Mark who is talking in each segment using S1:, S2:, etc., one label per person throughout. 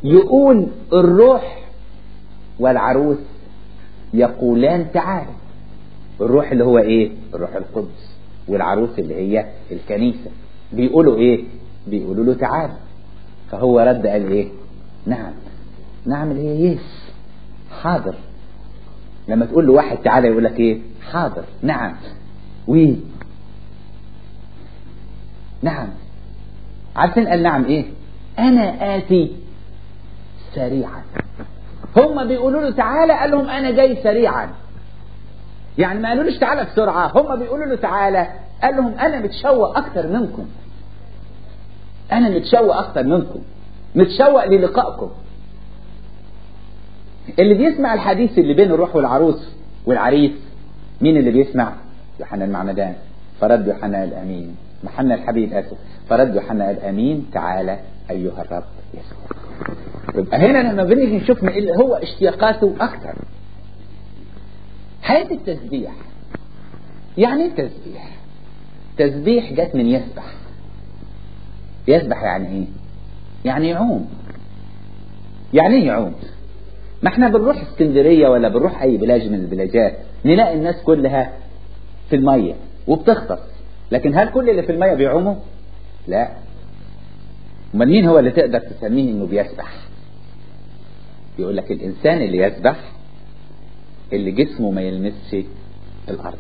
S1: يقول الروح والعروس يقولان تعالى الروح اللي هو ايه الروح القدس والعروس اللي هي الكنيسة بيقولوا ايه بيقولوا له تعالى فهو رد قال ايه نعم نعم اللي هي يس حاضر لما تقول له واحد تعالى يقول لك ايه حاضر نعم وي نعم عارفين قال نعم ايه انا اتي سريعا هم بيقولوا له تعالى قال لهم انا جاي سريعا يعني ما قالولوش تعالى بسرعة هم بيقولوا له تعالى قال لهم انا متشوق اكتر منكم انا متشوق اكتر منكم متشوق للقائكم اللي بيسمع الحديث اللي بين الروح والعروس والعريس مين اللي بيسمع يوحنا المعمدان فرد يوحنا الامين محنا الحبيب اسف فرد يوحنا الامين تعالى ايها الرب يسوع يبقى هنا لما بنيجي نشوف اللي هو اشتياقاته اكتر حياة التسبيح يعني ايه التسبيح تسبيح جت من يسبح يسبح يعني ايه يعني يعوم يعني ايه يعوم ما احنا بنروح اسكندرية ولا بنروح اي بلاج من البلاجات نلاقي الناس كلها في المية وبتغطس لكن هل كل اللي في المية بيعوموا لا امال مين هو اللي تقدر تسميه انه بيسبح يقول لك الانسان اللي يسبح اللي جسمه ما يلمسش الارض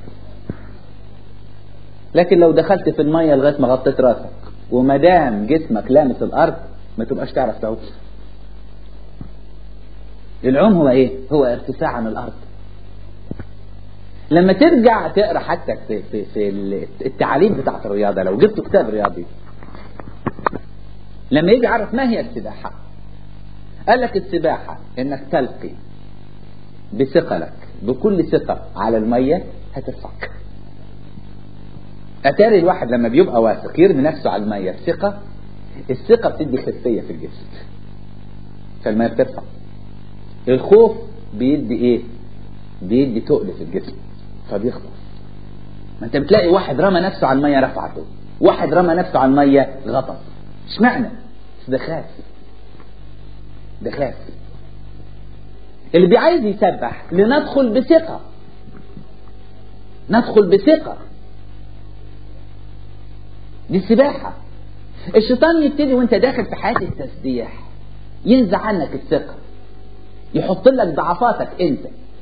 S1: لكن لو دخلت في المية لغاية ما غطيت راسك وما دام جسمك لامس الارض ما تبقاش تعرف تعوم العوم هو ايه هو ارتفاع عن الارض لما ترجع تقرا حتى في, في, في التعاليم بتاعت الرياضه لو جبت كتاب رياضي لما يجي يعرف ما هي السباحه قال لك السباحه انك تلقي بثقلك بكل ثقه على الميه هترفعك اتاري الواحد لما بيبقى واثق يرمي نفسه على الميه بثقه الثقه بتدي خفيه في الجسم فالميه بترفع الخوف بيدي ايه بيدي تقل في الجسم فبيخطف ما انت بتلاقي واحد رمى نفسه على الميه رفعته واحد رمى نفسه على الميه غطس اشمعنى ده خاف ده خاف اللي بيعايز يسبح لندخل بثقة ندخل بثقة دي السباحة الشيطان يبتدي وانت داخل في حياة التسبيح ينزع عنك الثقة يحط لك ضعفاتك انت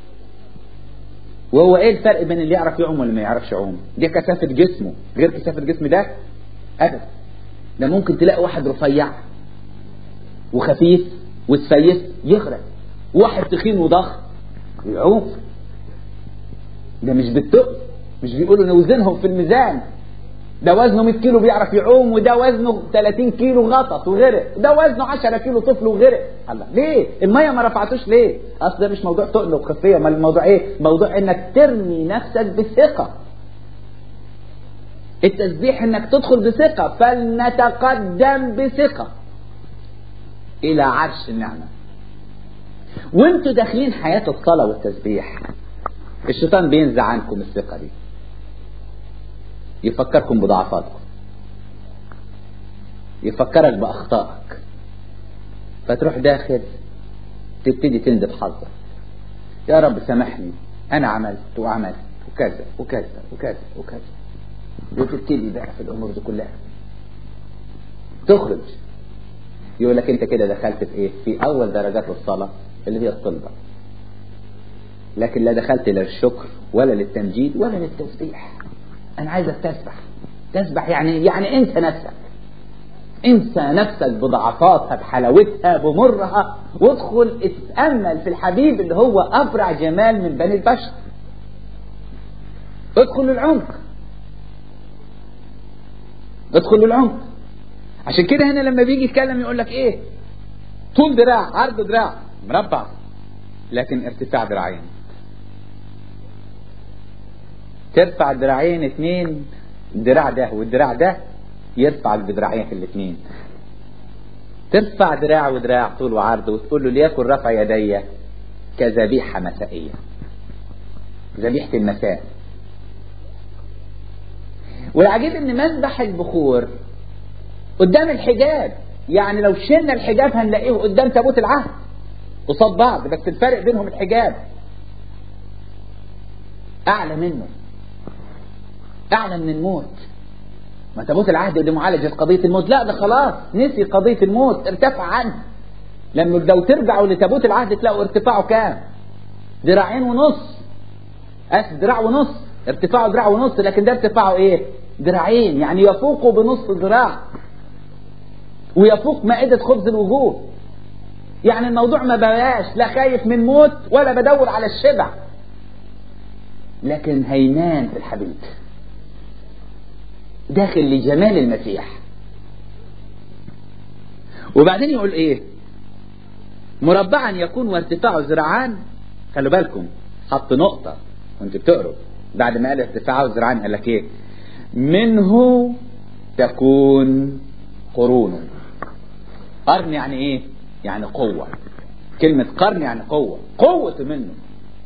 S1: وهو ايه الفرق بين اللي يعرف يعوم واللي ما يعرفش يعوم دي كثافة جسمه غير كثافة جسم ده ابدا ده ممكن تلاقي واحد رفيع وخفيف وسفيف يغرق واحد تخين وضخم يعوم ده مش بالتقل مش بيقولوا نوزنهم في الميزان ده وزنه 100 كيلو بيعرف يعوم وده وزنه 30 كيلو غطس وغرق ده وزنه 10 كيلو طفل وغرق الله ليه الميه ما رفعتوش ليه اصل ده مش موضوع تقل وخفيه ما الموضوع ايه موضوع انك ترمي نفسك بثقه التسبيح انك تدخل بثقه فلنتقدم بثقه الى عرش النعمه وانتوا داخلين حياه الصلاه والتسبيح الشيطان بينزع عنكم الثقه دي يفكركم بضعفاتكم يفكرك بأخطائك فتروح داخل تبتدي تندب حظك يا رب سامحني أنا عملت وعملت وكذا وكذا وكذا وكذا وتبتدي بقى في الأمور دي كلها تخرج يقول لك أنت كده دخلت في إيه؟ في أول درجات الصلاة اللي هي الطلبة لكن لا دخلت لا للشكر ولا للتمجيد ولا للتسبيح انا عايزك تسبح تسبح يعني يعني انسى نفسك انسى نفسك بضعفاتها بحلاوتها بمرها وادخل اتامل في الحبيب اللي هو ابرع جمال من بني البشر ادخل للعمق ادخل للعمق عشان كده هنا لما بيجي يتكلم يقول لك ايه طول دراع عرض دراع مربع لكن ارتفاع دراعين ترفع الدراعين اتنين الدراع ده والدراع ده يرفع بدراعين في الاثنين ترفع دراع ودراع طول وعرض وتقول له ليكن رفع يدي كذبيحة مسائية ذبيحة المساء والعجيب ان مذبح البخور قدام الحجاب يعني لو شلنا الحجاب هنلاقيه قدام تابوت العهد قصاد بعض بس الفرق بينهم الحجاب اعلى منه اعلى من الموت ما تابوت العهد دي معالجة قضية الموت لا ده خلاص نسي قضية الموت ارتفع عنه لما لو ترجعوا لتابوت العهد تلاقوا ارتفاعه كام ذراعين ونص اسف ذراع ونص ارتفاعه ذراع ونص لكن ده ارتفاعه ايه ذراعين يعني يفوقه بنص ذراع ويفوق مائدة خبز الوجوه يعني الموضوع ما بقاش لا خايف من موت ولا بدور على الشبع لكن هيمان في الحبيب داخل لجمال المسيح وبعدين يقول ايه مربعا يكون وارتفاعه ذراعان خلوا بالكم حط نقطة وانت بتقروا بعد ما قال ارتفاعه ذراعان قال لك ايه منه تكون قرونه قرن يعني ايه يعني قوة كلمة قرن يعني قوة قوة منه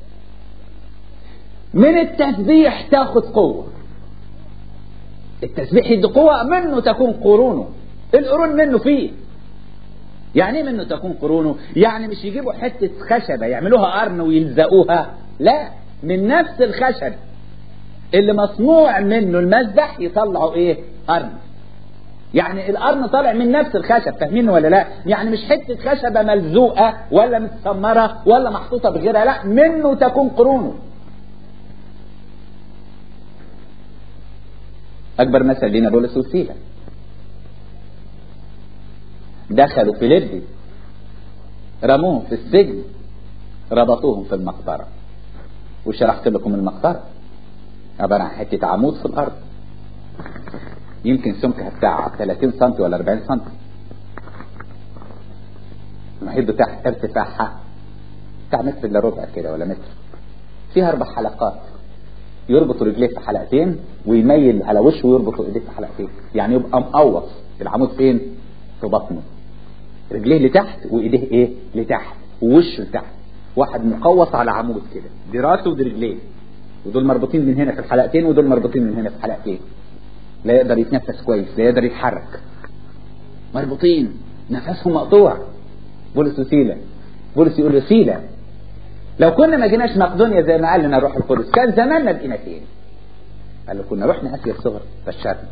S1: من التسبيح تاخد قوة التسبيح يدي قوة منه تكون قرونه القرون منه فيه يعني ايه منه تكون قرونه يعني مش يجيبوا حتة خشبة يعملوها قرن ويلزقوها لا من نفس الخشب اللي مصنوع منه المذبح يطلعوا ايه قرن يعني القرن طالع من نفس الخشب فاهمين ولا لا يعني مش حتة خشبة ملزوقة ولا متسمرة ولا محطوطة بغيرها لا منه تكون قرونه أكبر مثل لنا بولس وسيلة دخلوا في لبي رموهم في السجن ربطوهم في المقطرة وشرحت لكم المقطرة عبارة عن حتة عمود في الأرض يمكن سمكها بتاع 30 سم ولا 40 سم المحيط بتاع ارتفاعها بتاع متر الا ربع كده ولا متر فيها اربع حلقات يربط رجليه في حلقتين ويميل على وشه ويربط ايديه في حلقتين يعني يبقى مقوص العمود فين في بطنه رجليه لتحت وايديه ايه لتحت ووشه لتحت واحد مقوص على عمود كده دي راسه ودي رجليه ودول مربوطين من هنا في الحلقتين ودول مربوطين من هنا في الحلقتين لا يقدر يتنفس كويس لا يقدر يتحرك مربوطين نفسهم مقطوع بولس وسيلة بولس يقول وسيلة لو كنا ما جيناش مقدونيا زي ما قال لنا روح القدس كان زماننا بقينا فين قال له كنا رحنا اسيا الصغر بشرنا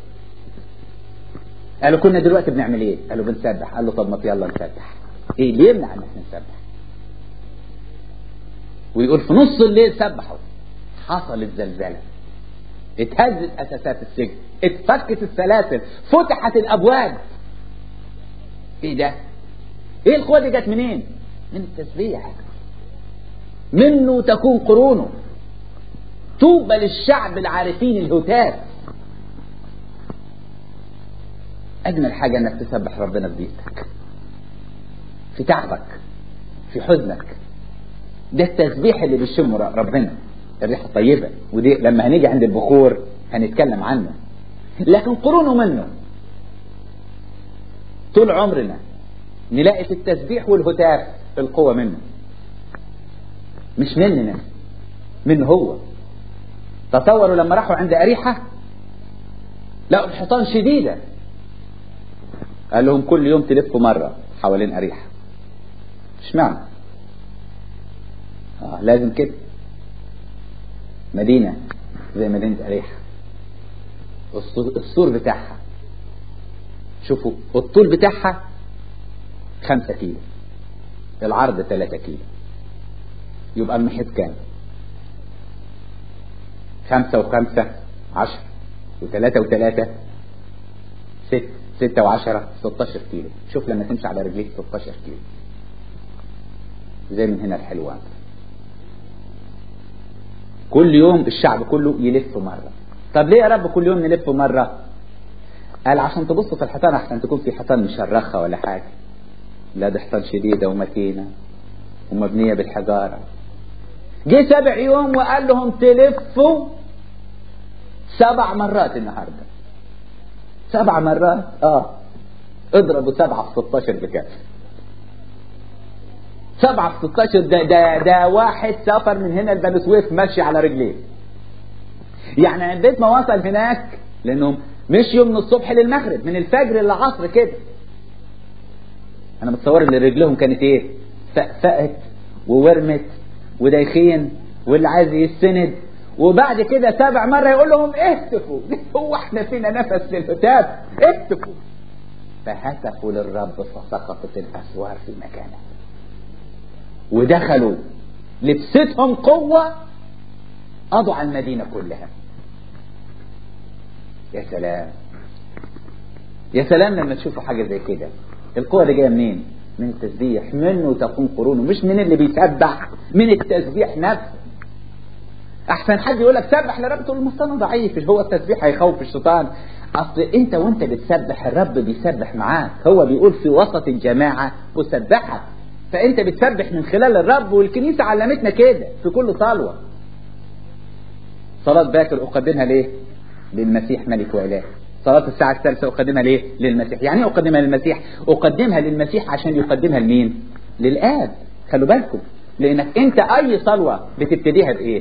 S1: قالوا كنا دلوقتي بنعمل ايه قالوا بنسبح قال له طب ما يلا نسبح ايه ليه يمنع ان احنا نسبح ويقول في نص الليل سبحوا حصلت زلزله اتهزت اساسات السجن اتفكت السلاسل فتحت الابواب ايه ده ايه القوه دي جت منين من التسبيح منه تكون قرونه طوبى للشعب العارفين الهتاف اجمل حاجه انك تسبح ربنا في بيتك في تعبك في حزنك ده التسبيح اللي بيشمه ربنا الريحه الطيبه ودي لما هنيجي عند البخور هنتكلم عنه لكن قرونه منه طول عمرنا نلاقي في التسبيح والهتاف القوه منه مش مننا منه هو تصوروا لما راحوا عند أريحة لقوا الحيطان شديدة قال لهم كل يوم تلفوا مرة حوالين أريحة اشمعنى آه لازم كده مدينة زي مدينة أريحة السور بتاعها شوفوا الطول بتاعها خمسة كيلو العرض ثلاثة كيلو يبقى المحيط كام خمسة وخمسة عشر وثلاثة وثلاثة ست ستة وعشرة ستاشر كيلو شوف لما تمشي على رجليك ستاشر كيلو زي من هنا الحلوان كل يوم الشعب كله يلف مرة طب ليه يا رب كل يوم نلف مرة قال عشان تبصوا في الحيطان عشان تكون في حيطان مشرخة ولا حاجة لا ده حيطان شديدة ومتينة ومبنية بالحجارة جه سبع يوم وقال لهم تلفوا سبع مرات النهارده سبع مرات اه اضربوا سبعة في 16 بكام سبعة في 16 ده ده ده واحد سافر من هنا لبني سويف ماشي على رجليه يعني عندت ما وصل هناك لانهم مشيوا من الصبح للمغرب من الفجر للعصر كده انا متصور ان رجلهم كانت ايه فقفقت وورمت ودايخين واللي عايز يستند وبعد كده سبع مرة يقول لهم اهتفوا هو احنا فينا نفس للهتاف اهتفوا فهتفوا للرب فسقطت الاسوار في مكانها ودخلوا لبستهم قوة قضوا على المدينة كلها يا سلام يا سلام لما تشوفوا حاجة زي كده القوة دي جاية منين من التسبيح منه تكون قرونه مش من اللي بيسبح من التسبيح نفسه احسن حد يقول لك سبح لرب تقول المستوى ضعيف هو التسبيح هيخوف الشيطان اصل انت وانت بتسبح الرب بيسبح معاك هو بيقول في وسط الجماعه مسبحه فانت بتسبح من خلال الرب والكنيسه علمتنا كده في كل صلوه صلاه باكر اقدمها ليه للمسيح ملك واله صلاة الساعة الثالثة أقدمها ليه؟ للمسيح، يعني إيه أقدمها للمسيح؟ أقدمها للمسيح عشان يقدمها لمين؟ للآب، خلوا بالكم، لأنك أنت أي صلوة بتبتديها بإيه؟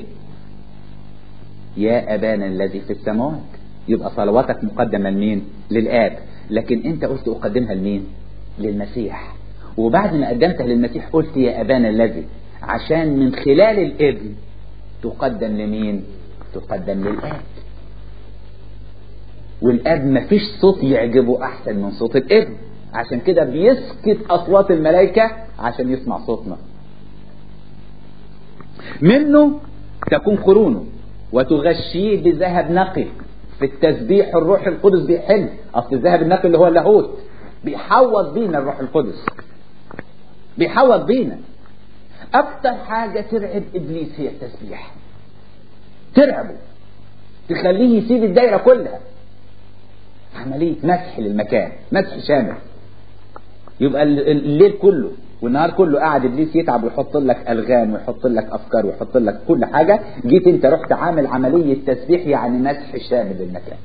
S1: يا أبانا الذي في السماوات، يبقى صلواتك مقدمة لمين؟ للآب، لكن أنت قلت أقدمها لمين؟ للمسيح، وبعد ما قدمتها للمسيح قلت يا أبانا الذي، عشان من خلال الابن تقدم لمين؟ تقدم للآب. والاب مفيش صوت يعجبه احسن من صوت الابن عشان كده بيسكت اصوات الملائكه عشان يسمع صوتنا منه تكون قرونه وتغشيه بذهب نقي في التسبيح الروح القدس بيحل اصل الذهب النقي اللي هو اللاهوت بيحوط بينا الروح القدس بيحوط بينا اكتر حاجه ترعب ابليس هي التسبيح ترعبه تخليه يسيب الدايره كلها عملية مسح للمكان مسح شامل يبقى الليل كله والنهار كله قاعد ابليس يتعب ويحط لك الغام ويحط لك افكار ويحط لك كل حاجه جيت انت رحت عامل عمليه تسبيح يعني مسح شامل للمكان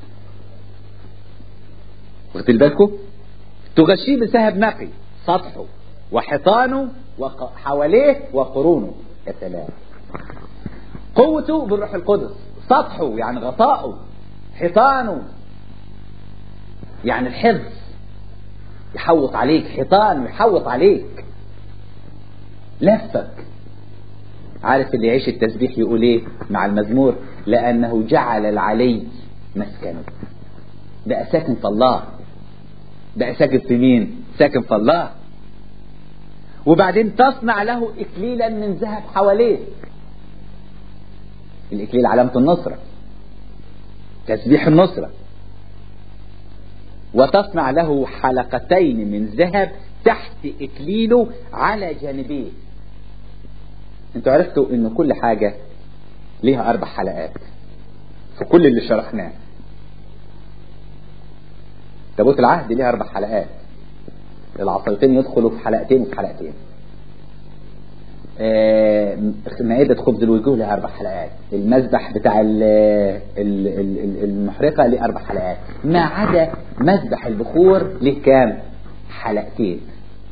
S1: واخدين بالكم تغشيه بذهب نقي سطحه وحيطانه وحواليه وقرونه يا سلام قوته بالروح القدس سطحه يعني غطاؤه حيطانه يعني الحفظ يحوط عليك حيطان يحوط عليك لفك عارف اللي يعيش التسبيح يقول ايه مع المزمور لانه جعل العلي مسكنه بقى ساكن في الله بقى ساكن في مين ساكن في الله وبعدين تصنع له اكليلا من ذهب حواليه الاكليل علامه النصره تسبيح النصره وتصنع له حلقتين من ذهب تحت إكليله على جانبيه انتوا عرفتوا ان كل حاجة ليها اربع حلقات في كل اللي شرحناه تابوت العهد ليها اربع حلقات العصايتين يدخلوا في حلقتين وفي حلقتين آه مائدة خبز الوجوه لها أربع حلقات المذبح بتاع ال ال ال المحرقة ليه أربع حلقات ما عدا مذبح البخور ليه كام حلقتين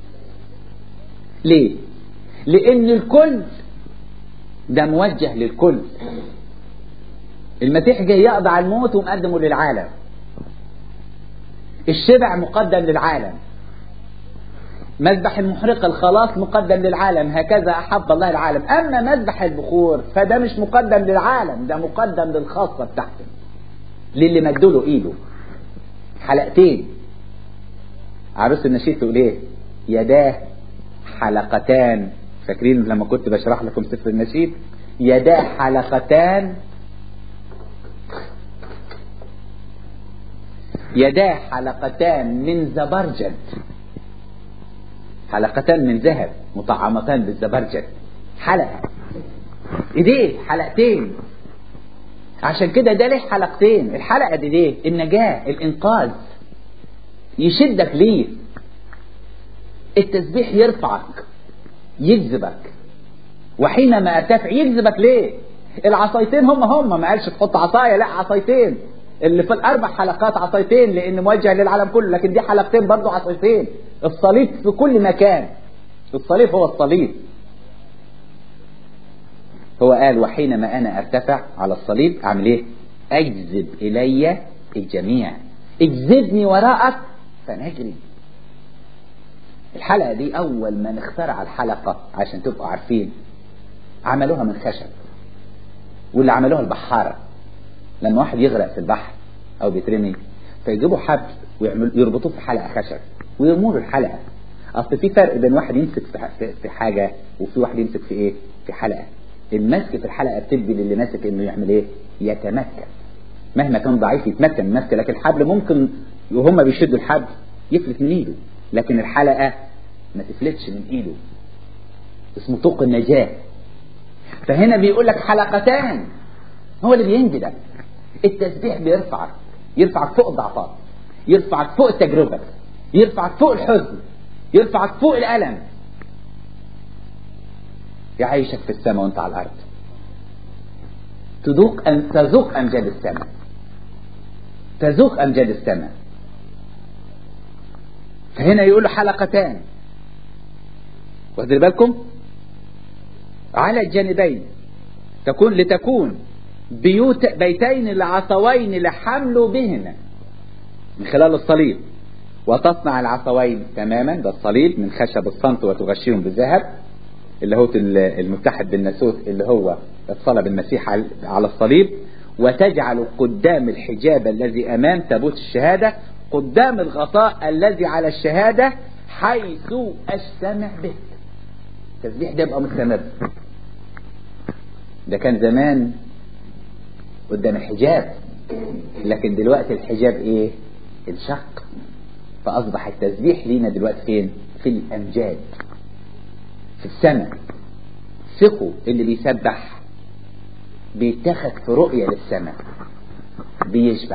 S1: ليه لأن الكل ده موجه للكل المسيح جاي يقضي على الموت ومقدمه للعالم الشبع مقدم للعالم مذبح المحرقة الخلاص مقدم للعالم هكذا أحب الله العالم أما مذبح البخور فده مش مقدم للعالم ده مقدم للخاصة بتاعته للي مدوا له إيده حلقتين عروس النشيد تقول إيه يداه حلقتان فاكرين لما كنت بشرح لكم سفر النشيد يداه حلقتان يداه حلقتان من زبرجد حلقتان من ذهب مطعمتان بالزبرجد حلقة ايديه حلقتين عشان كده ده ليه حلقتين الحلقة دي ليه النجاة الانقاذ يشدك ليه التسبيح يرفعك يجذبك وحينما ارتفع يجذبك ليه العصايتين هم هم ما قالش تحط عصايه لا عصايتين اللي في الاربع حلقات عصايتين لان موجه للعالم كله لكن دي حلقتين برضه عصايتين الصليب في كل مكان الصليب هو الصليب هو قال وحينما انا ارتفع على الصليب اعمل ايه اجذب الي الجميع اجذبني وراءك فنجري الحلقة دي أول ما نخترع الحلقة عشان تبقوا عارفين عملوها من خشب واللي عملوها البحارة لما واحد يغرق في البحر أو بيترمي فيجيبوا حبل ويعملوا يربطوه في حلقة خشب ويرموا له الحلقة أصل في فرق بين واحد يمسك في في حاجة وفي واحد يمسك في إيه؟ في حلقة المسك في الحلقة بتدي للي ماسك إنه يعمل إيه؟ يتمكن مهما كان ضعيف يتمكن من المسك لكن الحبل ممكن وهم بيشدوا الحبل يفلت من ايده لكن الحلقة ما تفلتش من ايده اسمه طوق النجاة فهنا بيقول لك حلقتان هو اللي بينجدك التسبيح بيرفعك يرفعك فوق الضعفات يرفعك فوق التجربة يرفعك فوق الحزن يرفعك فوق الألم يعيشك في السماء وانت على الأرض تذوق أن تذوق أمجاد السماء تذوق أمجاد السماء فهنا يقول له حلقتان واخدين بالكم على الجانبين تكون لتكون بيوت بيتين لعصوين لحملوا بهما من خلال الصليب وتصنع العصوين تماما ده الصليب من خشب الصمت وتغشيهم بالذهب اللي هو المتحد بالناسوت اللي هو اتصلب المسيح على الصليب وتجعل قدام الحجاب الذي امام تابوت الشهاده قدام الغطاء الذي على الشهاده حيث اجتمع به التسبيح ده يبقى مستمر ده كان زمان قدام الحجاب لكن دلوقتي الحجاب ايه انشق فاصبح التسبيح لينا دلوقتي فين في الامجاد في السماء ثقوا اللي بيسبح بيتخذ في رؤية للسماء بيشبع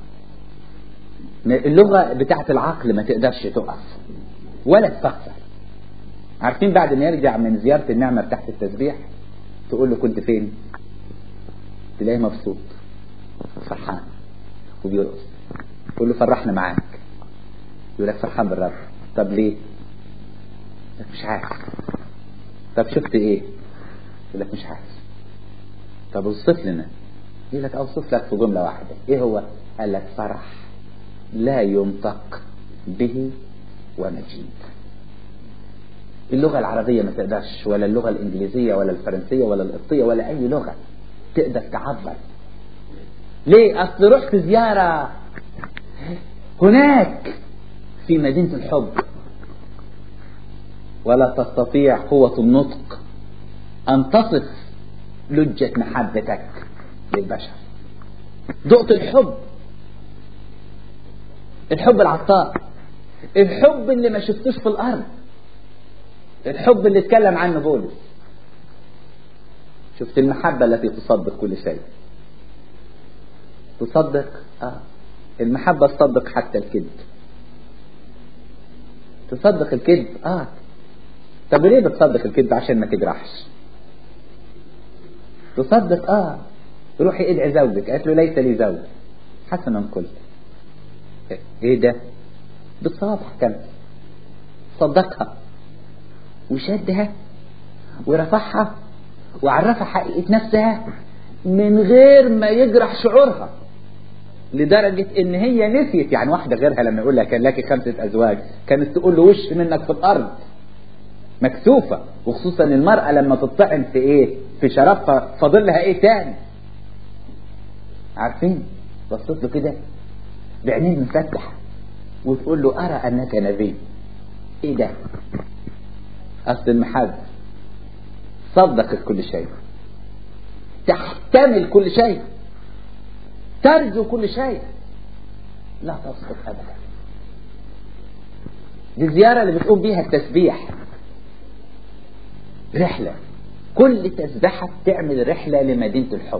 S1: اللغة بتاعت العقل ما تقدرش تقف ولا تفكر عارفين بعد ما يرجع من زيارة النعمة بتاعت التسبيح تقول له كنت فين تلاقيه مبسوط فرحان وبيرقص تقول له فرحنا معاك يقول لك فرحان بالرب طب ليه لك مش عارف طب شفت ايه يقول لك مش عارف طب اوصف لنا يقول لك اوصف لك في جمله واحده ايه هو قال لك فرح لا ينطق به ومجيد اللغه العربيه ما تقدرش ولا اللغه الانجليزيه ولا الفرنسيه ولا القبطيه ولا اي لغه تقدر تعبر ليه اصل رحت زياره هناك في مدينه الحب ولا تستطيع قوة النطق أن تصف لجة محبتك للبشر دقت الحب الحب العطاء الحب اللي ما شفتوش في الأرض الحب اللي اتكلم عنه بولس شفت المحبة التي تصدق كل شيء تصدق آه المحبة تصدق حتى الكذب تصدق الكذب اه طب ليه بتصدق الكذب عشان ما تجرحش تصدق اه روحي ادعي زوجك قالت له ليس لي زوج حسنا قلت ايه ده بالصواب كان صدقها وشدها ورفعها وعرفها حقيقة نفسها من غير ما يجرح شعورها لدرجة ان هي نسيت يعني واحدة غيرها لما يقول لها كان لك خمسة ازواج كانت تقول له وش منك في الارض مكسوفة وخصوصا المرأة لما تطعن في ايه في شرفها فاضل لها ايه تاني عارفين بصيت له كده بعينين مفتحة وتقول له ارى انك نبي ايه ده اصل المحبة صدقت كل شيء تحتمل كل شيء ترجو كل شيء لا تسقط ابدا دي الزيارة اللي بتقوم بيها التسبيح رحلة كل تسبحة تعمل رحلة لمدينة الحب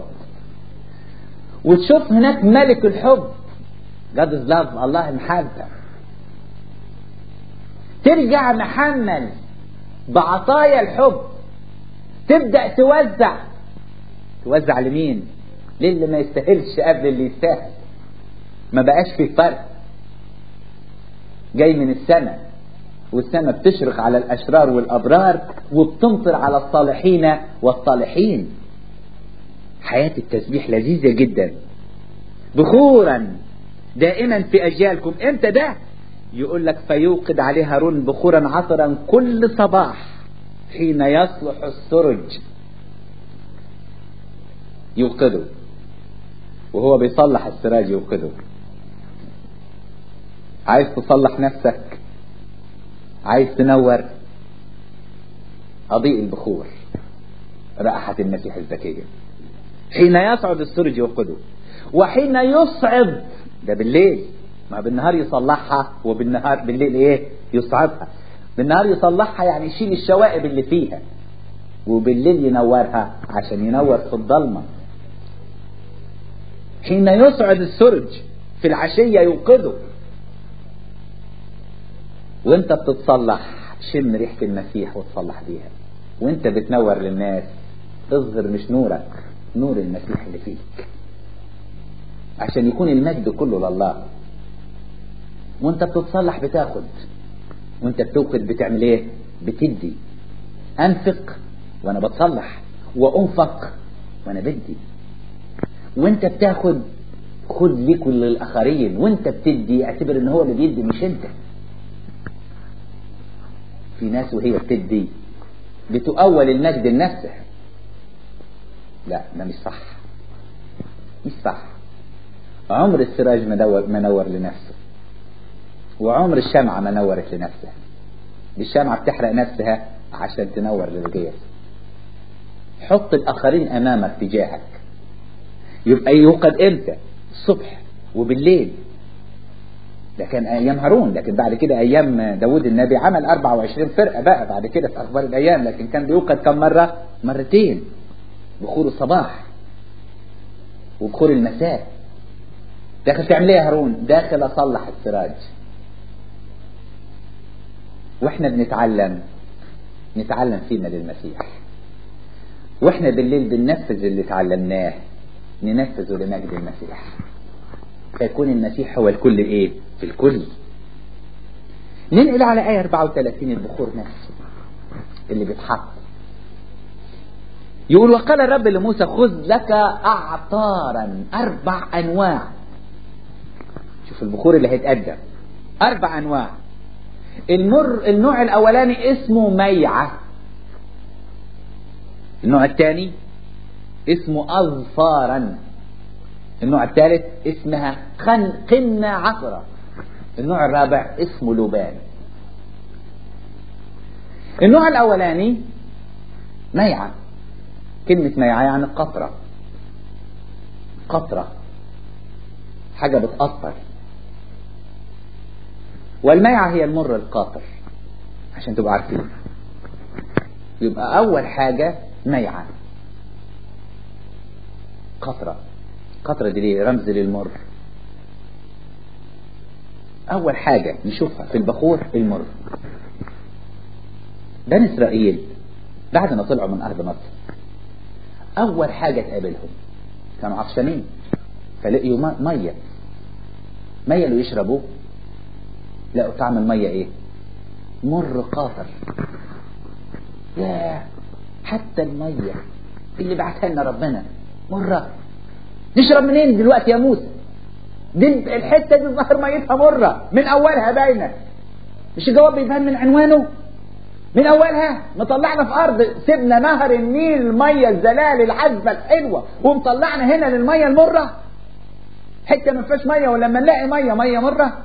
S1: وتشوف هناك ملك الحب God is love الله المحبة ترجع محمل بعطايا الحب تبدأ توزع توزع لمين للي ما يستاهلش قبل اللي يستاهل ما بقاش في فرق جاي من السماء والسماء بتشرق على الأشرار والأبرار وبتمطر على الصالحين والصالحين حياة التسبيح لذيذة جدا بخورا دائما في أجيالكم امتى ده يقول لك فيوقد عليه هارون بخورا عطرا كل صباح حين يصلح السرج يوقده وهو بيصلح السراج يوقده عايز تصلح نفسك عايز تنور أضيء البخور رائحة المسيح الزكية حين يصعد السرج يوقده وحين يصعد ده بالليل ما بالنهار يصلحها وبالنهار بالليل ايه يصعدها بالنهار يصلحها يعني يشيل الشوائب اللي فيها وبالليل ينورها عشان ينور في الضلمة حين يصعد السرج في العشية يوقظه وانت بتتصلح شم ريحة المسيح وتصلح بيها وانت بتنور للناس اظهر مش نورك نور المسيح اللي فيك عشان يكون المجد كله لله وانت بتتصلح بتاخد وانت بتوقد بتعمل ايه بتدي انفق وانا بتصلح وانفق وانا بدي وانت بتاخد خد ليك وللاخرين وانت بتدي اعتبر ان هو اللي بيدي مش انت في ناس وهي بتدي بتؤول المجد لنفسها لا ده مش صح مش صح عمر السراج منور, منور لنفسه وعمر الشمعة ما نورت لنفسها الشمعة بتحرق نفسها عشان تنور للغير حط الآخرين أمامك تجاهك يبقى يوقد امتى الصبح وبالليل ده كان ايام هارون لكن بعد كده ايام داود النبي عمل 24 فرقه بقى بعد كده في اخبار الايام لكن كان بيوقد كم مره مرتين بخور الصباح وبخور المساء داخل تعمل ايه يا هارون داخل اصلح السراج واحنا بنتعلم نتعلم فينا للمسيح واحنا بالليل بننفذ اللي اتعلمناه ننفذه لمجد المسيح فيكون المسيح هو الكل ايه في الكل ننقل على آية 34 البخور نفسه اللي بيتحط يقول وقال الرب لموسى خذ لك أعطارا أربع أنواع شوف البخور اللي هيتقدم أربع أنواع المر النوع الأولاني اسمه ميعة النوع الثاني اسمه أظفارا النوع الثالث اسمها خن قنة عطرة النوع الرابع اسمه لبان النوع الأولاني ميعة كلمة ميعة يعني قطرة قطرة حاجة بتقطر والميعة هي المر القاطر عشان تبقوا عارفين يبقى أول حاجة ميعة قطرة قطرة دي ليه رمز للمر أول حاجة نشوفها في البخور المر بني إسرائيل بعد ما طلعوا من أرض مصر أول حاجة تقابلهم كانوا عطشانين فلقيوا مية مية اللي يشربوا لقوا طعم المية إيه مر قاطر ياه حتى المية اللي بعتها لنا ربنا مرة نشرب منين دلوقتي يا موسى دي الحتة دي ظهر ميتها مرة من أولها باينة مش الجواب بيبان من عنوانه من أولها مطلعنا في أرض سيبنا نهر النيل المية الزلال العذبة الحلوة ومطلعنا هنا للمية المرة حتة ما فيهاش مية ولما نلاقي مية مية مرة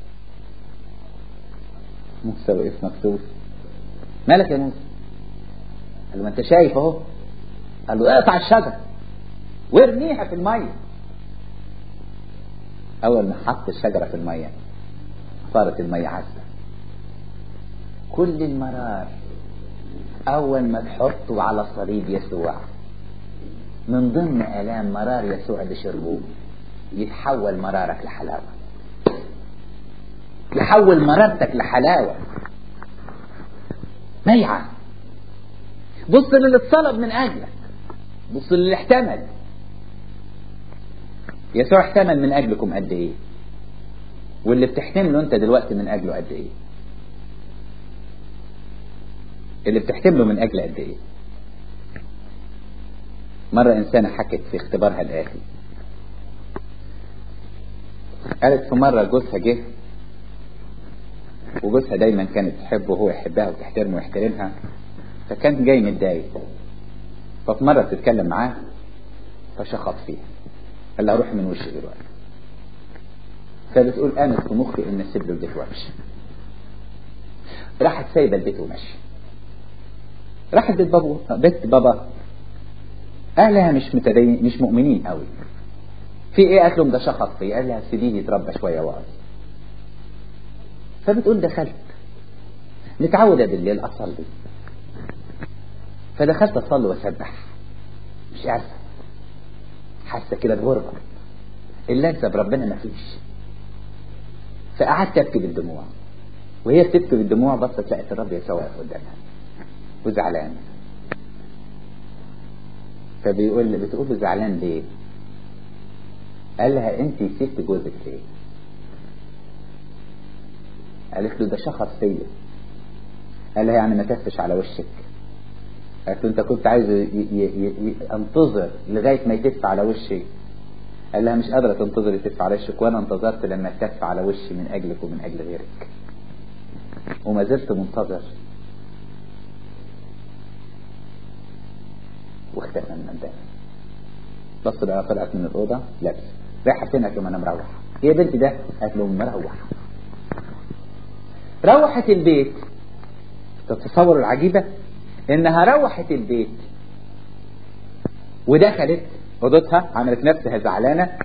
S1: موسى وقف مكسوف مالك يا موسى قال له ما انت شايف اهو قال له اقطع الشجره وارميها في الميه اول ما حط الشجره في الميه صارت الميه عذبه كل المرار اول ما تحطه على صليب يسوع من ضمن الام مرار يسوع اللي شربوه يتحول مرارك لحلاوه يحول مرارتك لحلاوه ميعه بص للي اتصلب من اجلك بص للي احتمل يسوع احتمل من اجلكم قد ايه واللي بتحتمله انت دلوقتي من اجله قد ايه اللي بتحتمله من اجل قد ايه مرة إنسانة حكت في اختبارها الآتي قالت في مرة جوزها جه وجوزها دايما كانت تحبه وهو يحبها وتحترمه ويحترمها فكان جاي متضايق ففي مرة بتتكلم معاه فشخط فيها قال لها روحي من وشي دلوقتي فبتقول قامت في مخي ان اسيب له البيت وامشي راحت سايبه البيت وماشيه راحت بيت بابا بيت بابا اهلها مش متدين مش مؤمنين قوي في ايه قالت لهم ده شخص فيه قال لها سيبيه يتربى شويه وقت فبتقول دخلت متعودة بالليل أصلي فدخلت أصلي وأسبح مش عارفة حاسة كده بغربة إلا أنسى بربنا ما فيش فقعدت أبكي بالدموع وهي بتبكي بالدموع بصت لقت الرب يسوع واقف قدامها وزعلان فبيقول بتقول له زعلان ليه؟ قال لها أنت سبت جوزك ليه؟ قالت له ده شخص فيا قال لها يعني ما تفش على وشك قالت له انت كنت عايز انتظر لغايه ما يتف على وشي قال لها مش قادره تنتظر يتف على وشك وانا انتظرت لما تف على وشي من اجلك ومن اجل غيرك وما زلت منتظر واختفى من قدامي بص بقى طلعت من الاوضه لابس رايحه فين قالت له انا مروحه ايه يا بنتي ده قالت له مروحه روحت البيت تتصور العجيبة انها روحت البيت ودخلت اوضتها عملت نفسها زعلانة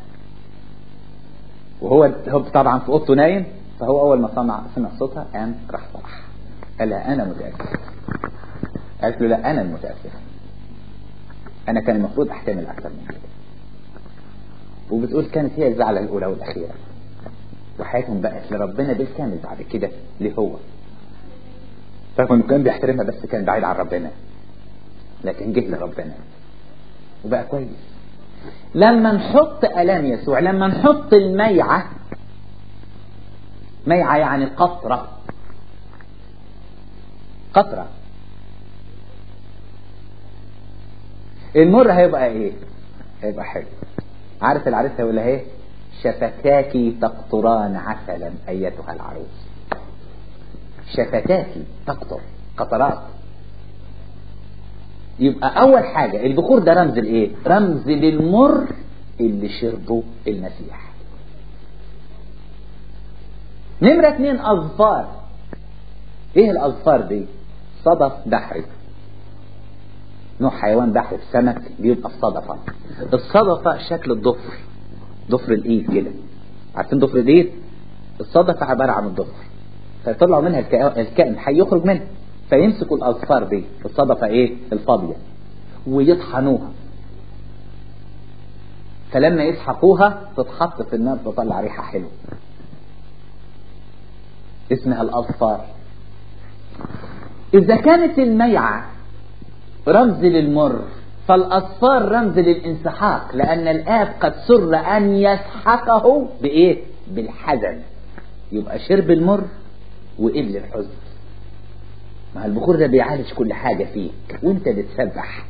S1: وهو هو طبعا في اوضته نايم فهو اول ما سمع سمع صوتها قام راح صرح قال لها انا متأسف قالت له لا انا المتأسف انا كان المفروض احتمل اكثر من كده وبتقول كانت هي الزعلة الاولى والاخيرة وحياتهم بقت لربنا بالكامل بعد كده ليه هو رغم انه كان بيحترمها بس كان بعيد عن ربنا لكن جه لربنا وبقى كويس لما نحط الام يسوع لما نحط الميعة ميعة يعني قطرة قطرة المر هيبقى ايه هيبقى حلو عارف العريس هيقول لها ايه شفتاك تقطران عسلا ايتها العروس شفتاك تقطر قطرات يبقى اول حاجة البخور ده رمز الايه رمز للمر اللي شربه المسيح نمرة اتنين اظفار ايه الاظفار دي صدف بحري نوع حيوان بحري في سمك بيبقى في صدفة الصدفة شكل الضفر ضفر الايد كده عارفين ضفر الايد الصدفة عبارة عن الضفر فيطلعوا منها الكائن الحي يخرج منها فيمسكوا الاظفار دي الصدفة ايه الفاضية ويطحنوها فلما يسحقوها تتحط في النار تطلع ريحة حلوة اسمها الاظفار اذا كانت الميعة رمز للمر فالأصفار رمز للانسحاق لأن الآب قد سر أن يسحقه بإيه؟ بالحزن يبقى شرب المر وقل الحزن ما البخور ده بيعالج كل حاجة فيك وانت بتسبح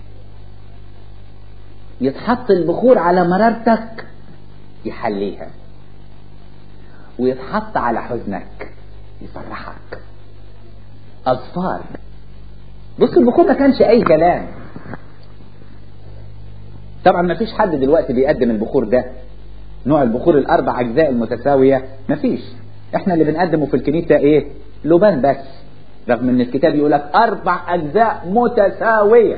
S1: يتحط البخور على مرارتك يحليها ويتحط على حزنك يفرحك أصفار بص البخور ما كانش أي كلام طبعا ما فيش حد دلوقتي بيقدم البخور ده نوع البخور الاربع اجزاء المتساويه ما فيش احنا اللي بنقدمه في الكنيسه ايه لبان بس رغم ان الكتاب يقول لك اربع اجزاء متساويه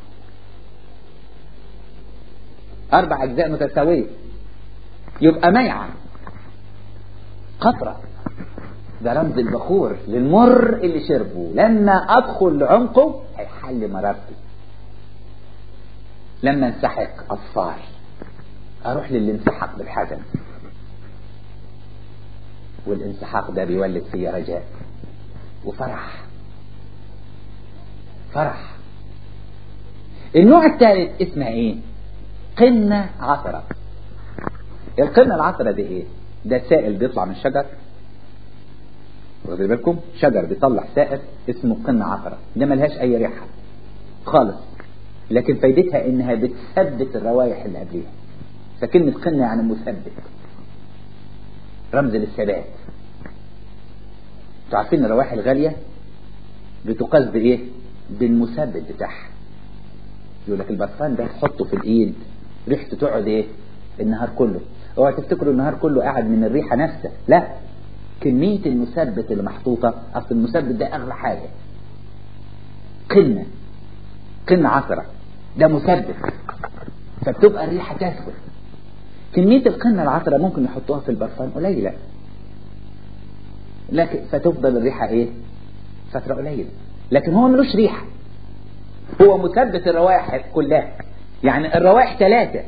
S1: اربع اجزاء متساويه يبقى ميعه قطره ده رمز البخور للمر اللي شربه لما ادخل لعمقه هيحل مرارتي لما انسحق اصفار اروح للي انسحق بالحزن والانسحاق ده بيولد فيا رجاء وفرح فرح النوع الثالث اسمها ايه قنة عطرة القنة العطرة دي ايه ده سائل بيطلع من شجر واخدين بالكم شجر بيطلع سائل اسمه قنة عطرة ده ملهاش اي ريحة خالص لكن فايدتها انها بتثبت الروائح اللي قبليها فكلمة قنة يعني مثبت رمز للثبات انتوا عارفين الروائح الغالية بتقاس بايه بالمثبت بتاعها يقول لك البرفان ده تحطه في الايد ريحته تقعد ايه النهار كله اوعى تفتكروا النهار كله قاعد من الريحة نفسها لا كمية المثبت اللي محطوطة اصل المثبت ده اغلى حاجة قنة قنة عصرة ده مثبت فبتبقى الريحة تثبت كمية القنة العطرة ممكن يحطوها في البرفان قليلة لكن فتفضل الريحة ايه فترة قليلة لكن هو ملوش ريحة هو مثبت الروائح كلها يعني الروائح ثلاثة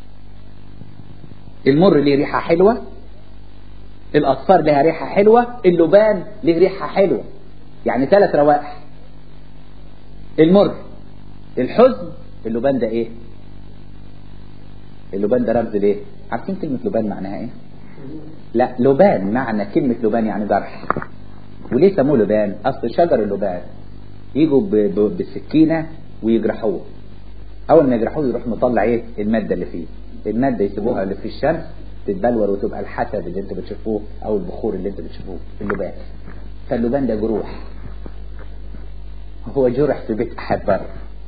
S1: المر ليه ريحة حلوة الأصفار لها ريحة حلوة اللبان ليه ريحة حلوة يعني ثلاث روائح المر الحزن اللبان ده ايه اللبان ده رمز ليه عارفين كلمة لبان معناها ايه لا لبان معنى كلمة لبان يعني جرح وليه سموه لبان اصل شجر اللبان يجوا ب- ب- بالسكينة ويجرحوه اول ما يجرحوه يروح مطلع ايه المادة اللي فيه المادة يسيبوها اللي في الشمس تتبلور وتبقى الحسد اللي انتوا بتشوفوه او البخور اللي انتوا بتشوفوه اللبان فاللبان ده جروح هو جرح في بيت احد بره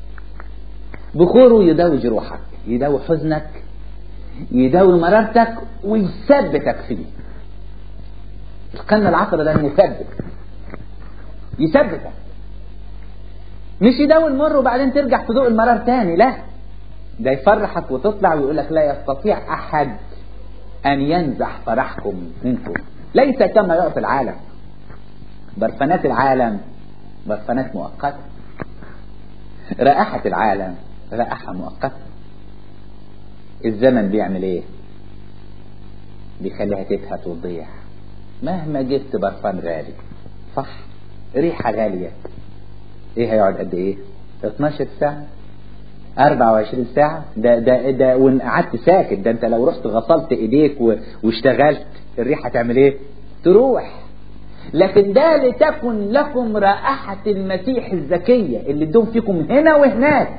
S1: بخوره يداوي جروحك يداوي حزنك يداوي مرارتك ويثبتك فيه القرن العصر ده مثبت يثبتك مش يداوي المر وبعدين ترجع تذوق المرار تاني لا ده يفرحك وتطلع ويقول لك لا يستطيع احد ان ينزح فرحكم منكم ليس كما يعطي العالم برفانات العالم برفانات مؤقته رائحة العالم رائحة مؤقتة الزمن بيعمل ايه بيخليها تبهت وتضيع مهما جبت برفان غالي صح ريحة غالية ايه هيقعد قد ايه 12 ساعة 24 ساعة ده ده ده وان قعدت ساكت ده انت لو رحت غسلت ايديك و- واشتغلت الريحة تعمل ايه تروح لكن ده لتكن لكم رائحة المسيح الزكية اللي تدوم فيكم هنا وهناك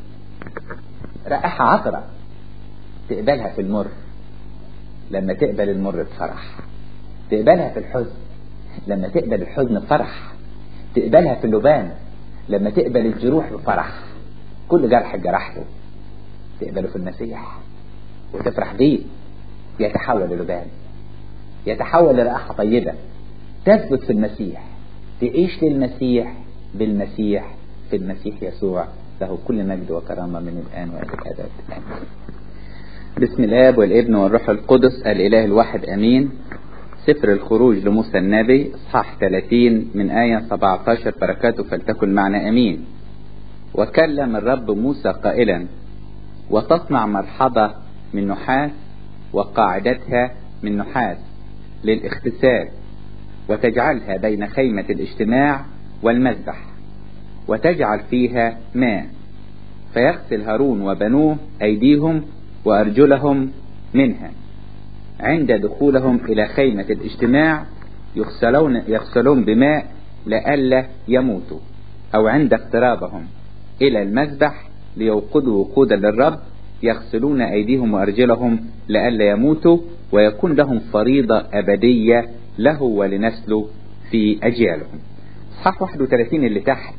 S1: رائحة عطرة تقبلها في المر لما تقبل المر بفرح تقبلها في الحزن لما تقبل الحزن بفرح تقبلها في اللبان لما تقبل الجروح بفرح كل جرح جرحته تقبله في المسيح وتفرح بيه يتحول للبان يتحول لرائحة طيبة تثبت في المسيح تعيش للمسيح بالمسيح في المسيح يسوع له كل مجد وكرامة من الآن وإلى الأبد آمين بسم الآب والابن والروح القدس الإله الواحد أمين سفر الخروج لموسى النبي اصحاح 30 من آية 17 بركاته فلتكن معنا أمين وكلم الرب موسى قائلا وتصنع مرحضة من نحاس وقاعدتها من نحاس للاغتسال وتجعلها بين خيمة الاجتماع والمذبح وتجعل فيها ماء فيغسل هارون وبنوه أيديهم وأرجلهم منها عند دخولهم إلى خيمة الاجتماع يغسلون, يغسلون بماء لئلا يموتوا أو عند اقترابهم إلى المذبح ليوقدوا وقودا للرب يغسلون أيديهم وأرجلهم لئلا يموتوا ويكون لهم فريضة أبدية له ولنسله في أجيالهم صح 31 اللي تحت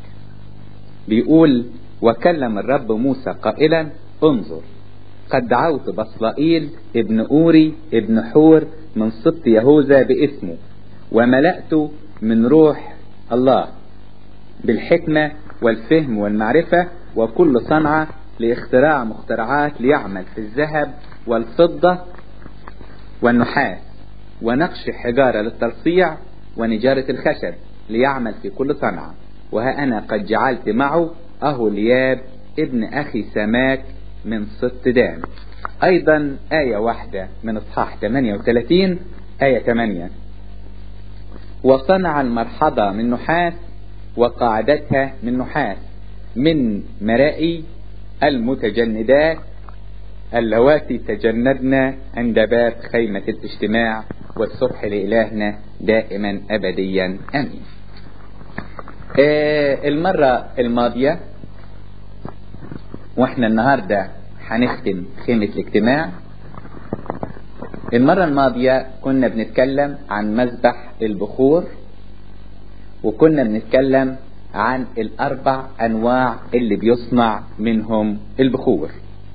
S1: بيقول وكلم الرب موسى قائلا انظر قد دعوت بصلائيل ابن أوري ابن حور من سبط يهوذا باسمه وملأت من روح الله بالحكمة والفهم والمعرفة وكل صنعة لاختراع مخترعات ليعمل في الذهب والفضة والنحاس ونقش حجارة للترصيع ونجارة الخشب ليعمل في كل صنعة وها أنا قد جعلت معه أهولياب ابن أخي سماك من ست دان أيضا آية واحدة من إصحاح 38 آية 8 وصنع المرحضة من نحاس وقاعدتها من نحاس من مرائي المتجندات اللواتي تجندن عند باب خيمة الاجتماع والصبح لإلهنا دائما أبديا أمين آه المرة الماضية واحنا النهاردة هنختم خيمة الاجتماع المرة الماضية كنا بنتكلم عن مذبح البخور وكنا بنتكلم عن الأربع أنواع اللي بيصنع منهم البخور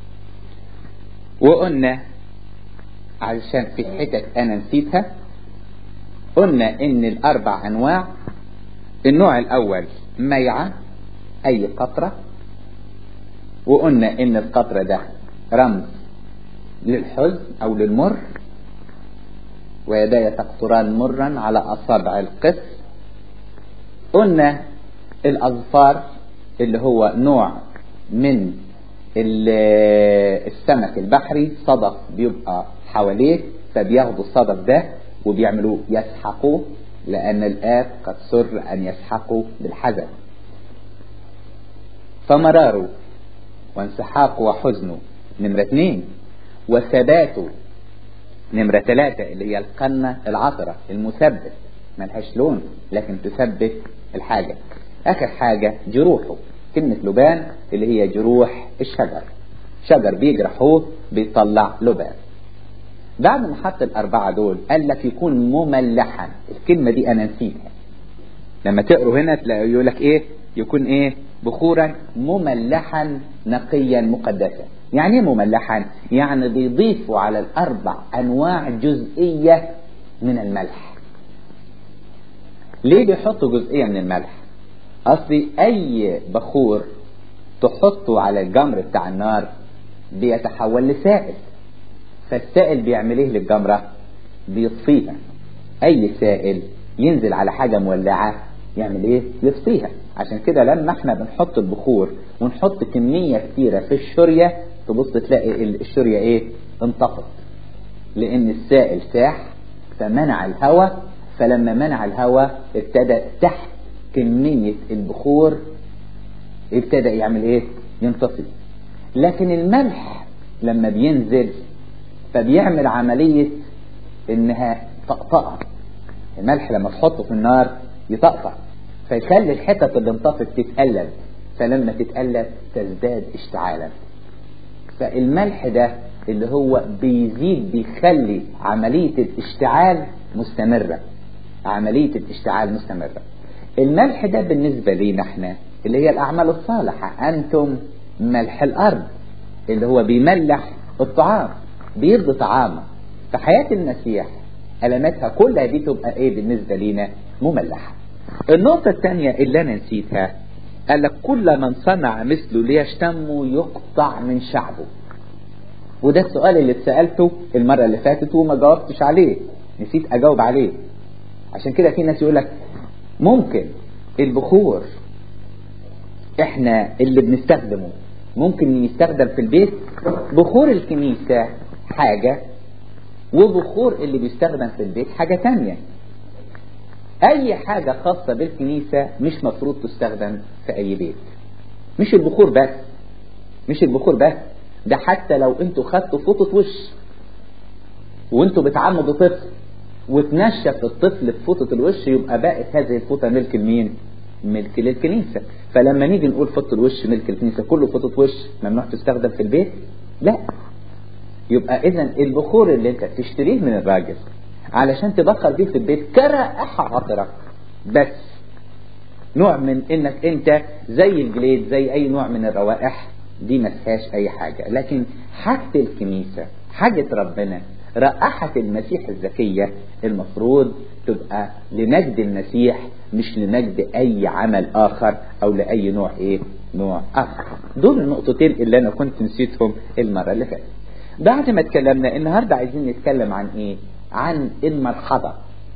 S1: وقلنا علشان في حتت أنا نسيتها قلنا إن الأربع أنواع النوع الأول ميعة أي قطرة وقلنا إن القطرة ده رمز للحزن أو للمر ويداي تقطران مرا على أصابع القس قلنا الأظفار اللي هو نوع من السمك البحري صدف بيبقى حواليه فبياخدوا الصدف ده وبيعملوه يسحقوه لأن الآب قد سر أن يسحقوا بالحزن فمراره وانسحاقه وحزنه نمرة اثنين وثباته نمرة ثلاثة اللي هي القنة العطرة المثبت ملهاش لون لكن تثبت الحاجة آخر حاجة جروحه كلمة لبان اللي هي جروح الشجر شجر بيجرحوه بيطلع لبان بعد ما حط الأربعة دول قال لك يكون مملحا الكلمة دي أنا نسيتها لما تقروا هنا تلاقوا يقول لك إيه يكون إيه بخورا مملحا نقيا مقدسا يعني ايه مملحا يعني بيضيفوا على الأربع أنواع جزئية من الملح ليه بيحطوا جزئية من الملح أصلي أي بخور تحطه على الجمر بتاع النار بيتحول لسائل فالسائل بيعمل ايه للجمرة بيطفيها اي سائل ينزل على حاجة مولعة يعمل ايه يطفيها عشان كده لما احنا بنحط البخور ونحط كمية كتيرة في الشرية تبص تلاقي الشرية ايه انطفت لان السائل ساح فمنع الهواء فلما منع الهواء ابتدى تحت كمية البخور ابتدى يعمل ايه ينطفي لكن الملح لما بينزل فبيعمل عملية انها طقطقة الملح لما تحطه في النار يطقطق فيخلي الحتت اللي انطفت تتقلب فلما تتقلب تزداد اشتعالا فالملح ده اللي هو بيزيد بيخلي عملية الاشتعال مستمرة عملية الاشتعال مستمرة الملح ده بالنسبة لينا احنا اللي هي الأعمال الصالحة أنتم ملح الأرض اللي هو بيملح الطعام بيرضي طعامه فحياة المسيح علاماتها كلها دي تبقى ايه بالنسبة لينا مملحة النقطة الثانية اللي انا نسيتها قال لك كل من صنع مثله ليشتمه يقطع من شعبه وده السؤال اللي اتسألته المرة اللي فاتت وما جاوبتش عليه نسيت اجاوب عليه عشان كده في ناس يقول لك ممكن البخور احنا اللي بنستخدمه ممكن يستخدم في البيت بخور الكنيسة حاجة وبخور اللي بيستخدم في البيت حاجة تانية اي حاجة خاصة بالكنيسة مش مفروض تستخدم في اي بيت مش البخور بس مش البخور بس ده حتى لو انتوا خدتوا فوطة وش وانتوا بتعمدوا طفل وتنشف الطفل في فوطة الوش يبقى بقت هذه الفوطة ملك لمين ملك للكنيسة فلما نيجي نقول فوطة الوش ملك الكنيسة كله فوطة وش ممنوع تستخدم في البيت لا يبقى اذا البخور اللي انت تشتريه من الراجل علشان تبخر بيه في البيت كرائحة عطرة بس نوع من انك انت زي الجليد زي اي نوع من الروائح دي ما فيهاش اي حاجة لكن حاجة الكنيسة حاجة ربنا رائحة المسيح الزكية المفروض تبقى لمجد المسيح مش لمجد اي عمل اخر او لاي نوع ايه نوع اخر دول النقطتين اللي انا كنت نسيتهم المرة اللي فاتت بعد ما اتكلمنا النهاردة عايزين نتكلم عن ايه عن المرحبة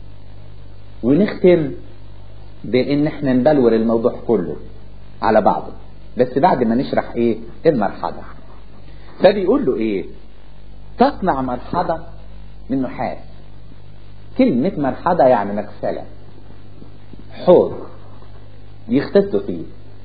S1: ونختم بان احنا نبلور الموضوع كله على بعضه بس بعد ما نشرح ايه المرحبة فبيقول له ايه تصنع مرحبة من نحاس كلمة مرحبة يعني مغسلة حوض يختطوا فيه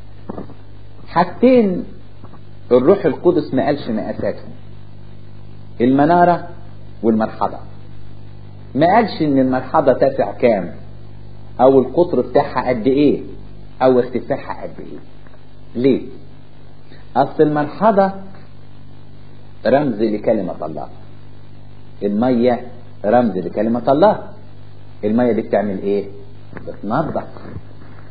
S1: حاجتين الروح القدس ما قالش مقاساتهم المنارة والمرحبة ما قالش ان المرحبة تسع كام او القطر بتاعها قد ايه او ارتفاعها قد ايه ليه اصل المرحبة رمز لكلمة الله المية رمز لكلمة الله المية دي بتعمل ايه بتنظف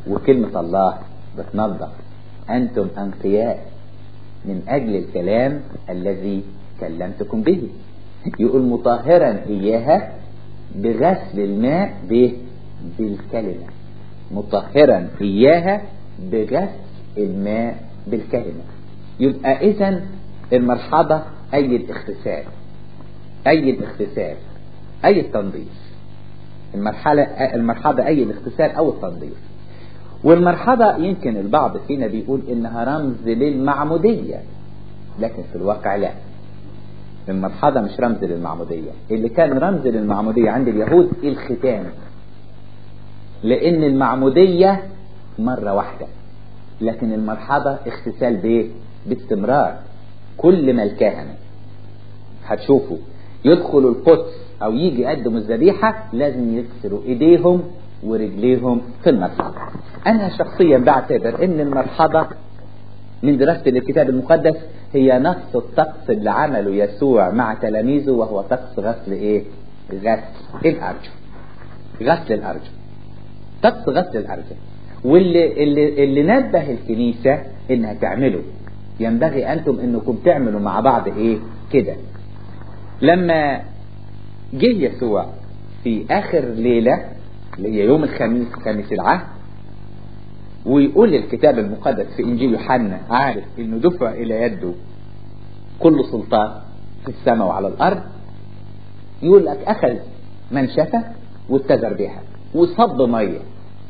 S1: وكلمة الله بتنظف أنتم أنقياء من أجل الكلام الذي كلمتكم به يقول مطهرا إياها بغسل الماء به بالكلمة مطهرا إياها بغسل الماء بالكلمة يبقى إذا المرحبة أي الاغتسال أي الاغتسال أي التنظيف المرحلة المرحبة أي الاغتسال أو التنظيف والمرحبة يمكن البعض فينا بيقول إنها رمز للمعمودية لكن في الواقع لا المرحبة مش رمز للمعمودية اللي كان رمز للمعمودية عند اليهود الختان لأن المعمودية مرة واحدة لكن المرحبة اغتسال بايه باستمرار كل ما الكهنة هتشوفوا يدخلوا القدس او يجي يقدموا الذبيحة لازم يغسلوا ايديهم ورجليهم في المرحبة انا شخصيا بعتبر ان المرحبة من دراستي للكتاب المقدس هي نفس الطقس اللي عمله يسوع مع تلاميذه وهو طقس غسل ايه غسل الارجل غسل الارجل طقس غسل الارجل واللي اللي اللي نبه الكنيسة انها تعمله ينبغي انتم انكم تعملوا مع بعض ايه كده لما جه يسوع في اخر ليلة اللي هي يوم الخميس خميس العهد ويقول الكتاب المقدس في انجيل يوحنا عارف انه دفع الى يده كل سلطان في السماء وعلى الارض يقول لك اخذ منشفة واتزر بها وصب ميه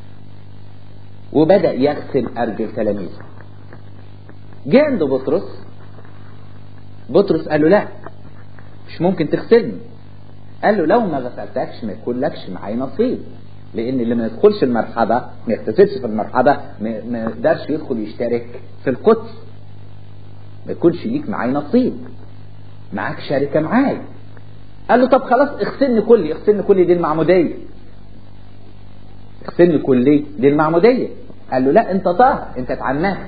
S1: وبدأ يغسل أرجل تلاميذه جه عند بطرس بطرس قال له لا مش ممكن تغسلني قال له لو ما غسلتكش ما يكونلكش معايا نصيب لان اللي ما يدخلش المرحبه ما يغتسلش في المرحبه ما يقدرش يدخل يشترك في القدس ما يكونش ليك معايا نصيب معاك شركه معايا قال له طب خلاص اغسلني كلي اغسلني كلي دي المعموديه اغسلني كلي دي المعموديه قال له لا انت طاهر انت اتعمدت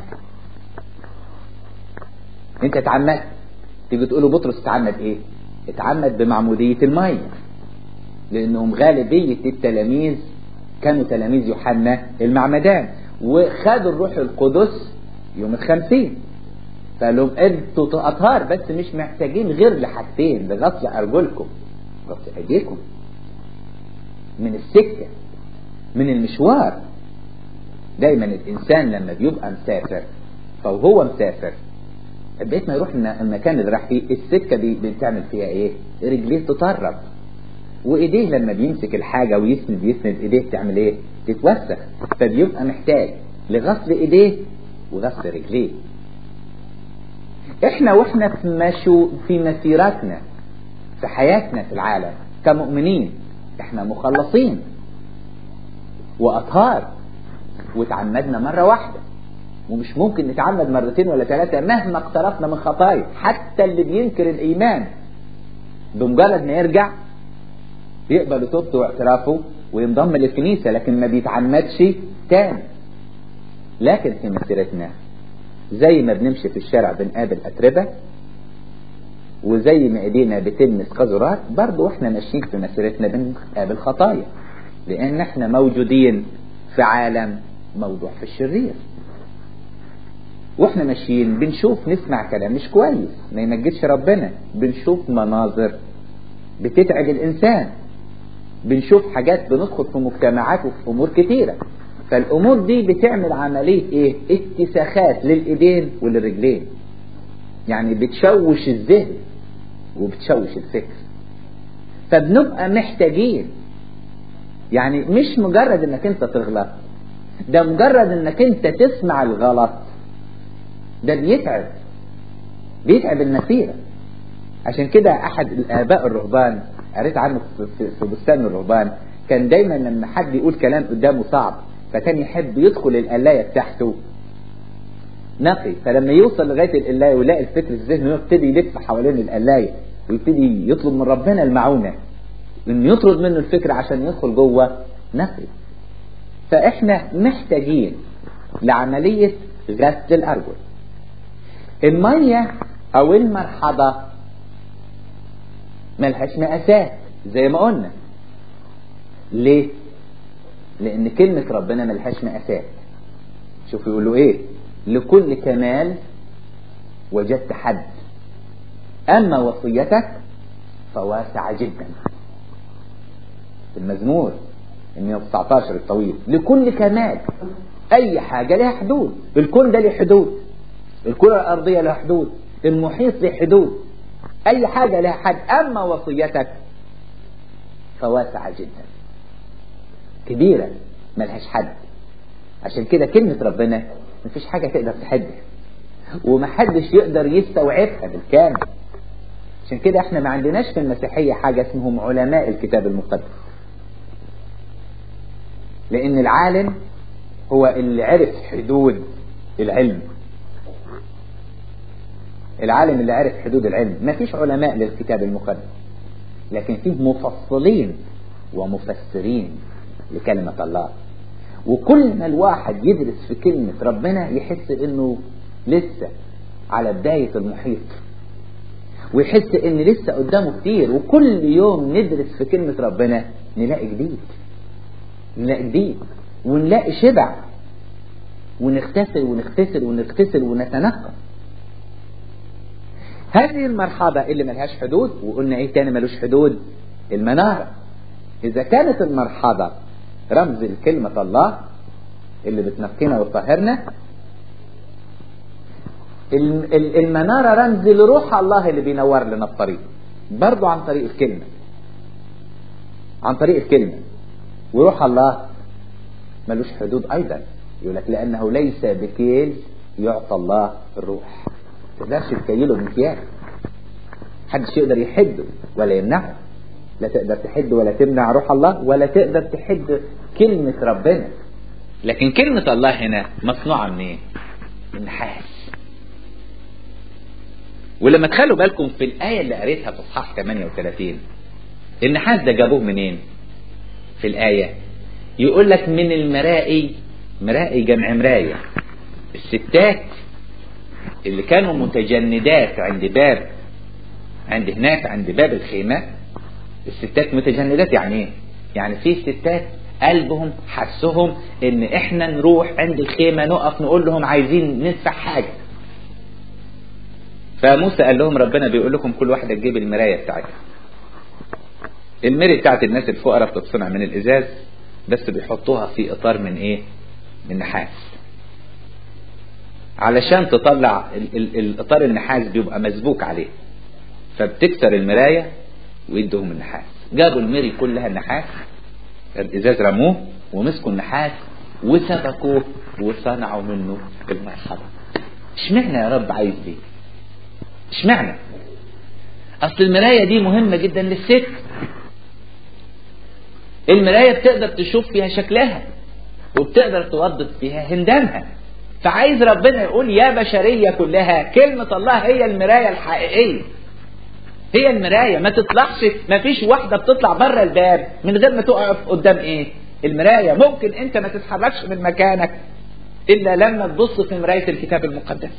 S1: انت اتعمدت تيجي تقول له بطرس اتعمد ايه اتعمد بمعمودية المية لانهم غالبية التلاميذ كانوا تلاميذ يوحنا المعمدان وخدوا الروح القدس يوم الخمسين فقال لهم انتوا اطهار بس مش محتاجين غير لحاجتين لغسل ارجلكم غسل ايديكم من السكة من المشوار دايما الانسان لما بيبقى مسافر فوهو مسافر بقيت ما يروح المكان اللي راح فيه السكه دي بتعمل فيها ايه رجليه تطرب وايديه لما بيمسك الحاجه ويسند يسند ايديه تعمل ايه تتوسخ فبيبقى محتاج لغسل ايديه وغسل رجليه احنا واحنا في مشو في مسيرتنا في حياتنا في العالم كمؤمنين احنا مخلصين واطهار وتعمدنا مرة واحدة ومش ممكن نتعمد مرتين ولا ثلاثة مهما اقترفنا من خطايا حتى اللي بينكر الإيمان بمجرد ما يرجع يقبل توبته واعترافه وينضم للكنيسة لكن ما بيتعمدش تاني لكن في مسيرتنا زي ما بنمشي في الشارع بنقابل أتربة وزي ما ايدينا بتلمس قذرات برضه واحنا ماشيين في مسيرتنا بنقابل خطايا لان احنا موجودين في عالم موضوع في الشرير واحنا ماشيين بنشوف نسمع كلام مش كويس ما يمجدش ربنا بنشوف مناظر بتتعب الانسان بنشوف حاجات بندخل في مجتمعات وفي امور كتيرة فالامور دي بتعمل عملية ايه اتساخات للايدين وللرجلين يعني بتشوش الذهن وبتشوش الفكر فبنبقى محتاجين يعني مش مجرد انك انت تغلط ده مجرد انك انت تسمع الغلط ده بيتعب بيتعب المسيرة عشان كده احد الاباء الرهبان قريت عنه في بستان الرهبان كان دايما لما حد يقول كلام قدامه صعب فكان يحب يدخل القلاية بتاعته نقي فلما يوصل لغاية القلاية ويلاقي الفكر في ذهنه يبتدي يلف حوالين القلاية ويبتدي يطلب من ربنا المعونة انه يطرد منه الفكر عشان يدخل جوه نقي فاحنا محتاجين لعملية غسل الارجل المية او المرحبة ملهاش مقاسات زي ما قلنا ليه لان كلمة ربنا ملهاش مقاسات شوف يقولوا ايه لكل كمال وجدت حد اما وصيتك فواسعة جدا في المزمور 119 الطويل لكل كمال اي حاجة لها حدود الكون ده له حدود الكرة الارضية لها حدود المحيط له حدود اي حاجة لها حد اما وصيتك فواسعة جدا كبيرة ملهاش حد عشان كده كلمة ربنا مفيش حاجة تقدر تحدها ومحدش يقدر يستوعبها بالكامل عشان كده احنا ما عندناش في المسيحية حاجة اسمهم علماء الكتاب المقدس لان العالم هو اللي عرف حدود العلم العالم اللي عرف حدود العلم ما فيش علماء للكتاب المقدس لكن فيه مفصلين ومفسرين لكلمة الله وكل ما الواحد يدرس في كلمة ربنا يحس انه لسه على بداية المحيط ويحس ان لسه قدامه كتير وكل يوم ندرس في كلمة ربنا نلاقي جديد نلاقي جديد ونلاقي شبع ونغتسل ونغتسل ونغتسل ونتنقى هذه المرحلة اللي ملهاش حدود وقلنا ايه تاني ملوش حدود المنارة اذا كانت المرحلة رمز لكلمة الله اللي بتنقينا وتطهرنا المنارة رمز لروح الله اللي بينور لنا الطريق برضو عن طريق الكلمة عن طريق الكلمة وروح الله ملوش حدود ايضا يقول لك لانه ليس بكيل يعطى الله الروح تقدرش تكيله بمكيال محدش يقدر يحده ولا يمنعه لا تقدر تحد ولا تمنع روح الله ولا تقدر تحد كلمة ربنا لكن كلمة الله هنا مصنوعة من ايه من نحاس ولما تخلوا بالكم في الآية اللي قريتها في اصحاح 38 النحاس ده جابوه منين في الآية يقول لك من المرائي مرائي جمع مراية الستات اللي كانوا متجندات عند باب عند هناك عند باب الخيمة الستات متجندات يعني ايه يعني في ستات قلبهم حسهم ان احنا نروح عند الخيمة نقف نقول لهم عايزين ندفع حاجة فموسى قال لهم ربنا بيقول لكم كل واحدة تجيب المراية بتاعتها المري بتاعت الناس الفقراء بتتصنع من الازاز بس بيحطوها في اطار من ايه من نحاس علشان تطلع ال- ال- الاطار النحاس بيبقى مسبوك عليه فبتكسر المراية ويدهم النحاس جابوا المري كلها النحاس الازاز رموه ومسكوا النحاس وسبكوه وصنعوا منه المرحبا اشمعنى يا رب عايز دي اشمعنى اصل المراية دي مهمة جدا للست المراية بتقدر تشوف فيها شكلها وبتقدر توضب فيها هندامها فعايز ربنا يقول يا بشرية كلها كلمة الله هي المراية الحقيقية هي المراية ما تطلعش ما فيش واحدة بتطلع بره الباب من غير ما تقف قدام ايه المراية ممكن انت ما تتحركش من مكانك الا لما تبص في مراية الكتاب المقدس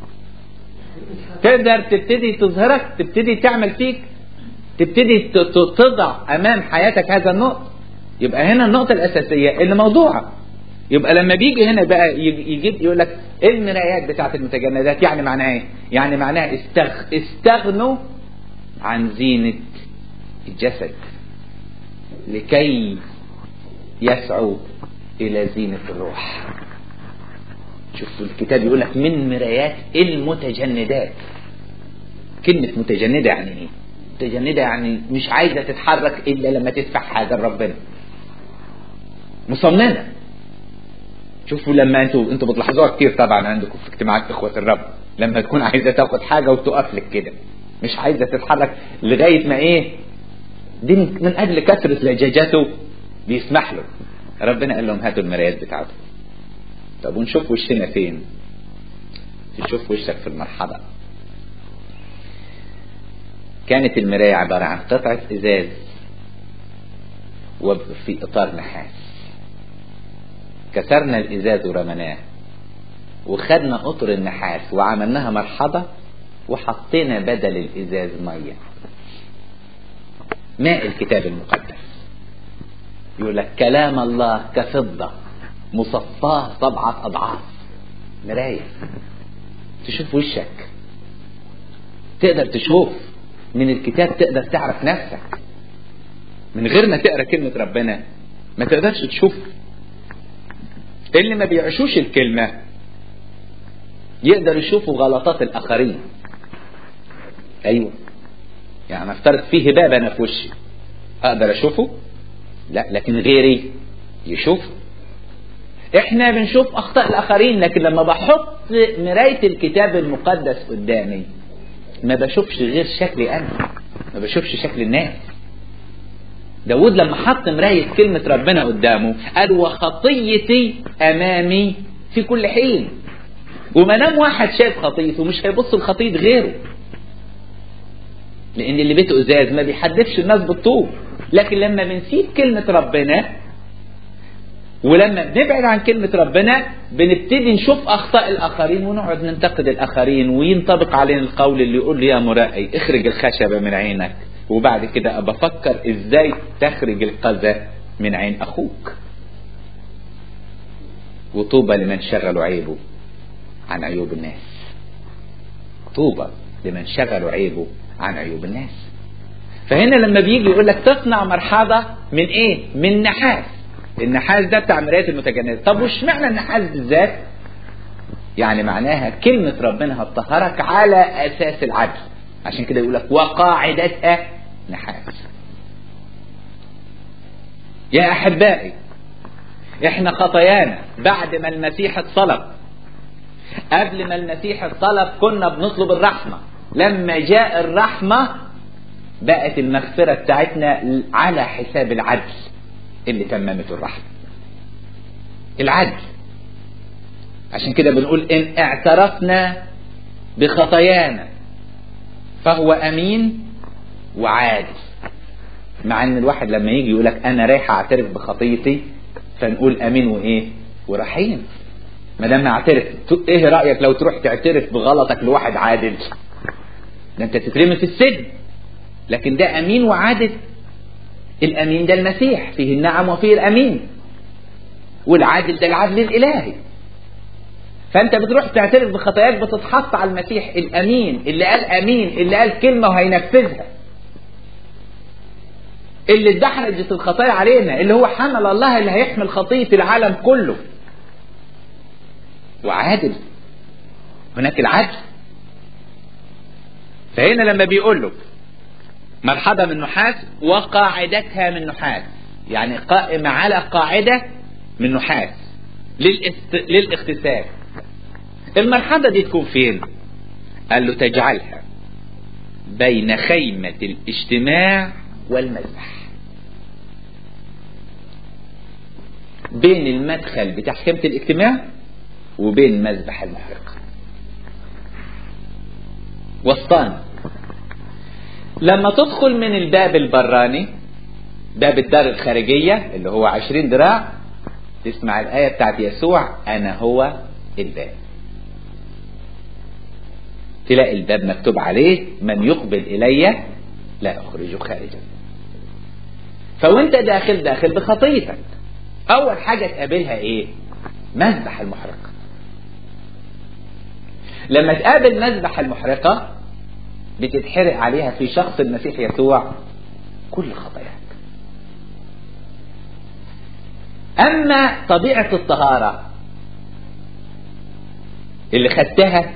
S1: تقدر تبتدي تظهرك تبتدي تعمل فيك تبتدي ت- ت- تضع امام حياتك هذا النقط يبقى هنا النقطة الأساسية اللي موضوعة يبقى لما بيجي هنا بقى يج- يجيب يقول لك المرايات بتاعت المتجندات يعني معناها ايه؟ يعني معناها استغ... استغنوا عن زينة الجسد لكي يسعوا إلى زينة الروح شوفوا الكتاب يقول لك من مرايات المتجندات كلمة متجندة يعني ايه؟ متجندة يعني مش عايزة تتحرك إلا لما تدفع حاجة لربنا مصممة شوفوا لما انتوا انتوا بتلاحظوها كتير طبعا عندكم في اجتماعات اخوة الرب لما تكون عايزة تاخد حاجة وتقف لك كده مش عايزة تتحرك لغاية ما ايه دي من من اجل كثرة لجاجته بيسمح له ربنا قال لهم هاتوا المرايات بتاعته طب ونشوف وشنا فين تشوف وشك في المرحلة كانت المراية عبارة عن قطعة ازاز وفي اطار نحاس كسرنا الازاز ورمناه وخدنا قطر النحاس وعملناها مرحبة وحطينا بدل الازاز مية ماء الكتاب المقدس يقول لك كلام الله كفضة مصفاه سبعة أضعاف مراية تشوف وشك تقدر تشوف من الكتاب تقدر تعرف نفسك من غير ما تقرا كلمة ربنا ما تقدرش تشوف اللي ما بيعيشوش الكلمة يقدر يشوفوا غلطات الآخرين أيوة يعني افترض فيه هباب أنا في وشي أقدر أشوفه لا لكن غيري يشوفه احنا بنشوف اخطاء الاخرين لكن لما بحط مراية الكتاب المقدس قدامي ما بشوفش غير شكلي انا ما بشوفش شكل الناس داود لما حط مراية كلمة ربنا قدامه قال وخطيتي امامي في كل حين وما دام واحد شايف خطيته مش هيبص لخطية غيره لان اللي بيته ازاز ما بيحدفش الناس بالطوب لكن لما بنسيب كلمة ربنا ولما بنبعد عن كلمة ربنا بنبتدي نشوف أخطاء الآخرين ونقعد ننتقد الآخرين وينطبق علينا القول اللي يقول لي يا مرائي اخرج الخشبة من عينك وبعد كده أبقى أفكر إزاي تخرج القذى من عين أخوك وطوبى لمن شغلوا عيبه عن عيوب الناس طوبى لمن شغلوا عيبه عن عيوب الناس فهنا لما بيجي يقول لك تصنع مرحاضة من ايه من نحاس النحاس ده بتاع مراية المتجنزة طب وش معنى النحاس بالذات يعني معناها كلمة ربنا هتطهرك على أساس العدل عشان كده يقول لك وقاعدتها نحاس يا أحبائي احنا خطايانا بعد ما المسيح اتصلب قبل ما المسيح اتصلب كنا بنطلب الرحمة لما جاء الرحمة بقت المغفرة بتاعتنا على حساب العدل اللي تممته الرحمة العدل عشان كده بنقول إن اعترفنا بخطايانا فهو أمين وعادل مع ان الواحد لما يجي يقولك انا رايح اعترف بخطيتي فنقول امين وايه ورحيم ما دام اعترف ايه رايك لو تروح تعترف بغلطك لواحد عادل ده انت تترمي في السجن لكن ده امين وعادل الامين ده المسيح فيه النعم وفيه الامين والعادل ده العدل الالهي فانت بتروح تعترف بخطاياك بتتحط على المسيح الامين اللي قال امين اللي قال كلمه وهينفذها اللي اتدحرجت الخطايا علينا اللي هو حمل الله اللي هيحمل خطيه العالم كله وعادل هناك العدل فهنا لما بيقول له مرحبا من نحاس وقاعدتها من نحاس يعني قائمة على قاعدة من نحاس للاست... للاغتسال المرحبا دي تكون فين قال له تجعلها بين خيمة الاجتماع والمذبح بين المدخل بتاع خيمة الاجتماع وبين مذبح المحرقة وسطان لما تدخل من الباب البراني باب الدار الخارجية اللي هو عشرين ذراع تسمع الآية بتاعت يسوع أنا هو الباب تلاقي الباب مكتوب عليه من يقبل إلي لا أخرجه خارجا فوانت داخل داخل بخطيتك أول حاجة تقابلها إيه مذبح المحرقة لما تقابل مذبح المحرقة بتتحرق عليها في شخص المسيح يسوع كل خطاياك أما طبيعة الطهارة اللي خدتها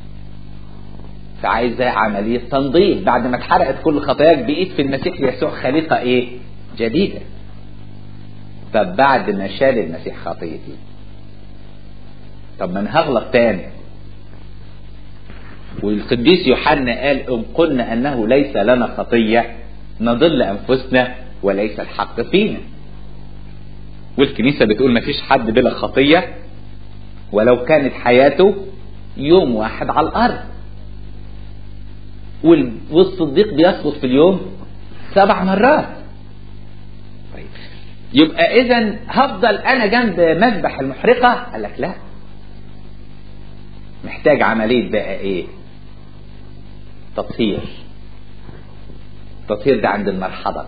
S1: فعايزة عملية تنظيف بعد ما اتحرقت كل خطاياك بقيت في المسيح يسوع خليقة ايه جديدة طب بعد ما شال المسيح خطيتي طب ما انا هغلط تاني والقديس يوحنا قال ان قلنا انه ليس لنا خطية نضل انفسنا وليس الحق فينا والكنيسة بتقول ما فيش حد بلا خطية ولو كانت حياته يوم واحد على الارض والصديق بيسقط في اليوم سبع مرات طيب يبقى اذا هفضل انا جنب مذبح المحرقة قال لك لا محتاج عملية بقى ايه تطهير التطهير ده عند المرحضة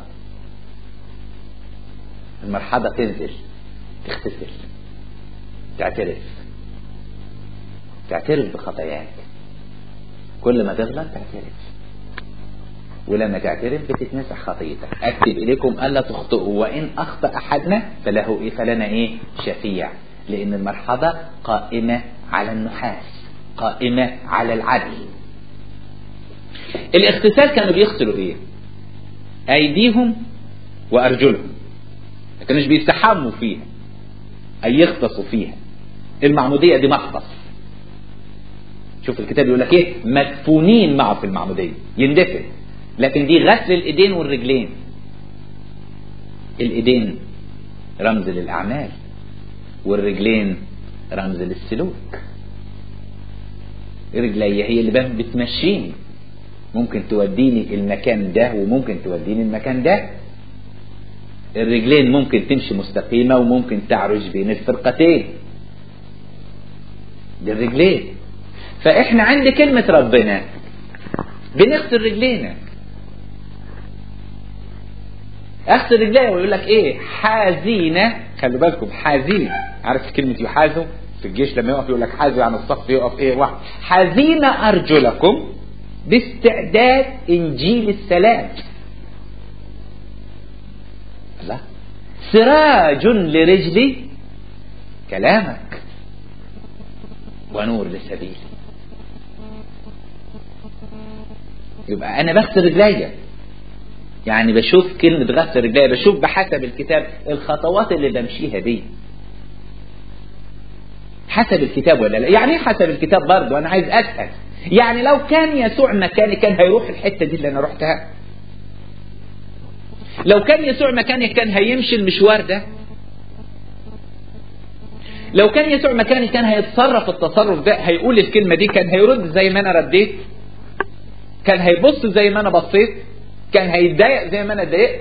S1: المرحضة تنزل تغتسل تعترف تعترف بخطاياك كل ما تغلط تعترف ولما تعترف بتتمسح خطيتك اكتب اليكم الا تخطئوا وان اخطا احدنا فله ايه فلنا ايه شفيع لان المرحضه قائمه على النحاس قائمه على العدل الاغتسال كانوا بيغسلوا ايه ايديهم وارجلهم ما كانوش بيستحموا فيها اي يغطسوا فيها المعموديه دي محفظ شوف الكتاب يقول لك ايه مدفونين معه في المعموديه يندفن لكن دي غسل الايدين والرجلين الايدين رمز للاعمال والرجلين رمز للسلوك رجلي هي اللي بتمشيني ممكن توديني المكان ده وممكن توديني المكان ده الرجلين ممكن تمشي مستقيمة وممكن تعرج بين الفرقتين دي الرجلين فاحنا عند كلمة ربنا بنغسل رجلينا اغسل رجليا ويقول لك ايه حازينة خلي بالكم حازين عارف كلمة يحازوا في الجيش لما يقف يقول لك حازوا يعني الصف يقف ايه واحد حازين ارجلكم باستعداد انجيل السلام الله سراج لرجلي كلامك ونور لسبيلي يبقى انا بغسل رجليا يعني بشوف كلمة غسل رجليا بشوف بحسب الكتاب الخطوات اللي بمشيها دي حسب الكتاب ولا لا يعني ايه حسب الكتاب برضه انا عايز اسال يعني لو كان يسوع مكاني كان هيروح الحته دي اللي انا رحتها لو كان يسوع مكاني كان هيمشي المشوار ده لو كان يسوع مكاني كان هيتصرف التصرف ده هيقول الكلمه دي كان هيرد زي ما انا رديت كان هيبص زي ما انا بصيت كان هيتضايق زي ما انا اتضايقت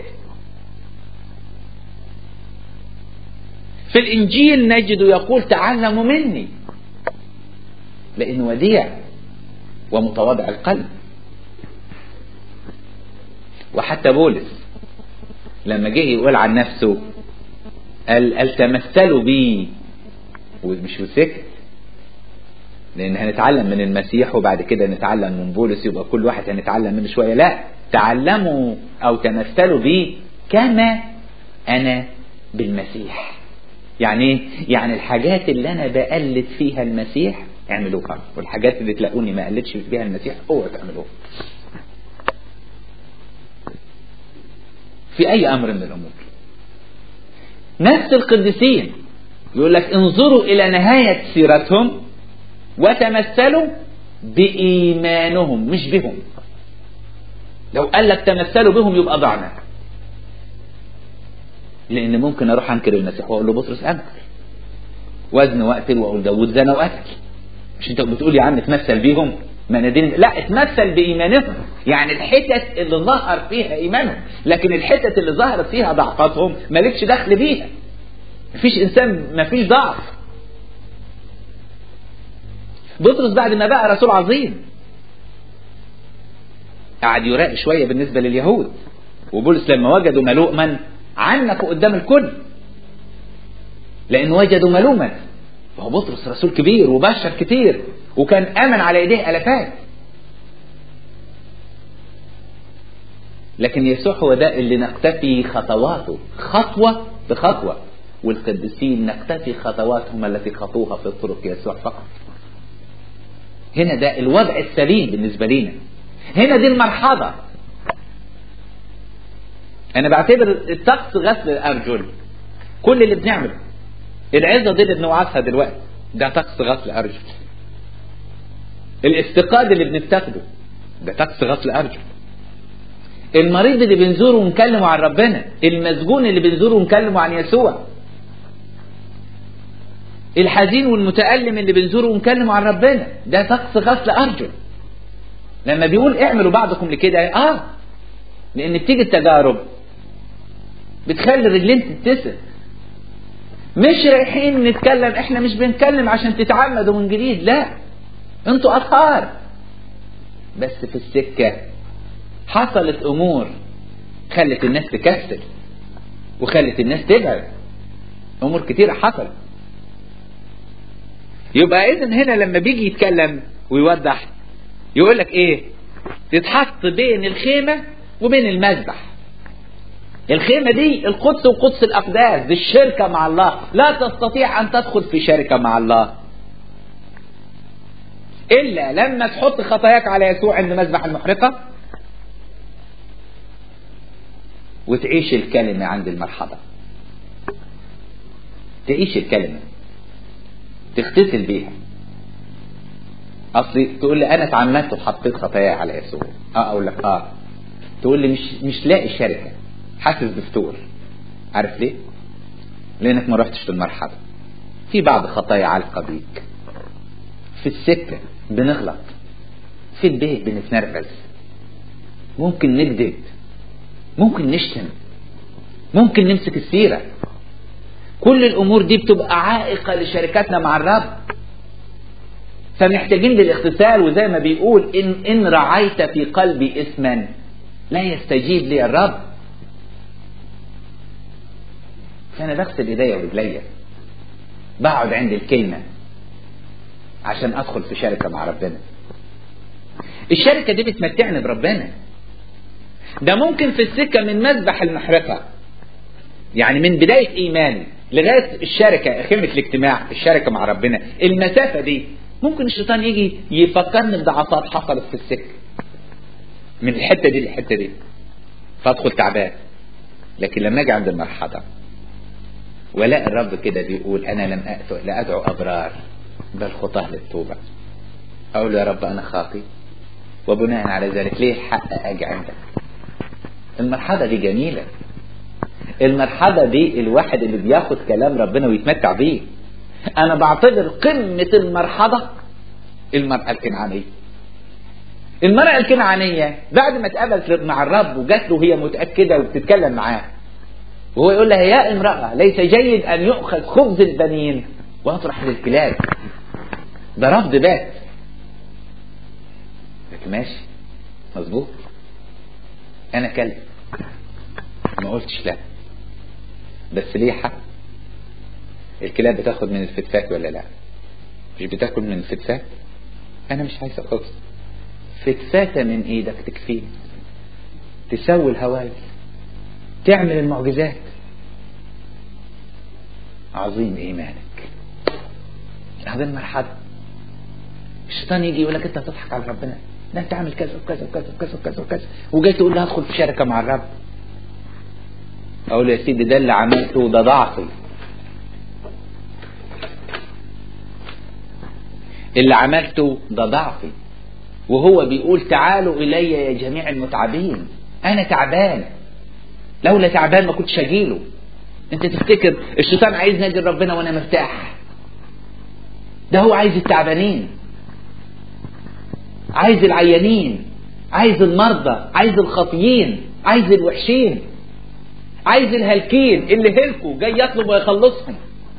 S1: في الانجيل نجد يقول تعلموا مني لانه وديع ومتواضع القلب وحتى بولس لما جه يقول عن نفسه قال, قال تمثلوا بي ومش وسكت لان هنتعلم من المسيح وبعد كده نتعلم من بولس يبقى كل واحد هنتعلم منه شويه لا تعلموا او تمثلوا بي كما انا بالمسيح يعني ايه يعني الحاجات اللي انا بقلد فيها المسيح اعملوها والحاجات اللي تلاقوني ما قلدش فيها المسيح اوعوا تعملوها في اي امر من الامور نفس القديسين يقول لك انظروا الى نهاية سيرتهم وتمثلوا بإيمانهم مش بهم لو قال لك تمثلوا بهم يبقى ضعنا لأن ممكن أروح أنكر المسيح وأقول له بطرس أنكر وزن وقتل وأقول داود زنى وقتل مش أنت بتقول يا عم تمثل بيهم ما ندين لا اتمثل بإيمانهم يعني الحتت اللي ظهر فيها إيمانهم لكن الحتت اللي ظهرت فيها ضعفاتهم مالكش دخل بيها مفيش إنسان مفيش ضعف بطرس بعد ما بقى رسول عظيم قعد يراقي شوية بالنسبة لليهود وبولس لما وجدوا ملوما عنكوا قدام الكل لأن وجدوا ملوما وهو بطرس رسول كبير وبشر كتير وكان آمن على يديه ألفات لكن يسوع هو ده اللي نقتفي خطواته خطوة بخطوة والقديسين نقتفي خطواتهم التي خطوها في الطرق يسوع فقط هنا ده الوضع السليم بالنسبة لنا هنا دي المرحلة أنا بعتبر الطقس غسل الأرجل كل اللي بنعمله العظة دي اللي بنوعظها دلوقتي ده طقس غسل أرجل الافتقاد اللي بنفتقده ده طقس غسل أرجل المريض اللي بنزوره ونكلمه عن ربنا المسجون اللي بنزوره ونكلمه عن يسوع الحزين والمتألم اللي بنزوره ونكلمه عن ربنا ده طقس غسل أرجل لما بيقول اعملوا بعضكم لكده اه لان بتيجي التجارب بتخلي الرجلين تتسع مش رايحين نتكلم احنا مش بنتكلم عشان تتعمدوا من جديد لا انتوا اطهار بس في السكة حصلت امور خلت الناس تكسل وخلت الناس تبعد امور كتيرة حصلت يبقى اذا هنا لما بيجي يتكلم ويوضح يقول لك ايه تتحط بين الخيمة وبين المذبح الخيمة دي القدس وقدس الأقداس دي الشركة مع الله لا تستطيع أن تدخل في شركة مع الله إلا لما تحط خطاياك على يسوع عند مذبح المحرقة وتعيش الكلمة عند المرحبة تعيش الكلمة تغتسل بيها اصلي تقول لي انا اتعمدت وحطيت خطاياي على يسوع اه اقول لك اه تقول لي مش مش لاقي شركه حاسس بفتور عارف ليه لانك ما رحتش للمرحبا في بعض خطايا عالقه بيك في السكه بنغلط في البيت بنتنرفز ممكن نكذب ممكن نشتم ممكن نمسك السيره كل الامور دي بتبقى عائقه لشركاتنا مع الرب فمحتاجين للاغتسال وزي ما بيقول ان ان رعيت في قلبي اسما لا يستجيب لي الرب فانا بغسل ايديا ورجليا بقعد عند الكلمه عشان ادخل في شركه مع ربنا الشركه دي بتمتعني بربنا ده ممكن في السكه من مذبح المحرقه يعني من بدايه ايماني لغايه الشركه خيمه الاجتماع الشركه مع ربنا المسافه دي ممكن الشيطان يجي يفكرني بضعفات حصلت في السكه من الحته دي للحته دي فادخل تعبان لكن لما اجي عند المرحله ولاقي الرب كده بيقول انا لم أأتو لا ادعو ابرار بل خطاه للتوبه اقول له يا رب انا خاطي وبناء على ذلك ليه الحق اجي عندك المرحله دي جميله المرحله دي الواحد اللي بياخد كلام ربنا ويتمتع بيه انا بعتبر قمة المرحلة المرأة الكنعانية المرأة الكنعانية بعد ما اتقابلت مع الرب وجات له هي متأكدة وبتتكلم معاه وهو يقول لها يا امرأة ليس جيد أن يؤخذ خبز البنين ويطرح للكلاب ده رفض بات لكن ماشي مظبوط أنا كلب ما قلتش لا بس ليه حق الكلاب بتاخد من الفتفات ولا لا مش بتاكل من الفتفات انا مش عايز اخد فتفاتة من ايدك تكفيه تسوي الهوايل تعمل المعجزات عظيم ايمانك هذا المرحلة الشيطان يجي يقول لك انت هتضحك على ربنا ده انت عامل كذا وكذا وكذا وكذا وكذا وكذا وجاي تقول لي هدخل في شركه مع الرب اقول يا سيدي ده اللي عملته ده ضعفي اللي عملته ده ضعفي وهو بيقول تعالوا إلي يا جميع المتعبين أنا تعبان لولا تعبان ما كنتش أجيله أنت تفتكر الشيطان عايز نادي ربنا وأنا مرتاح ده هو عايز التعبانين عايز العيانين عايز المرضى عايز الخاطيين عايز الوحشين عايز الهالكين اللي هلكوا جاي يطلب ويخلصهم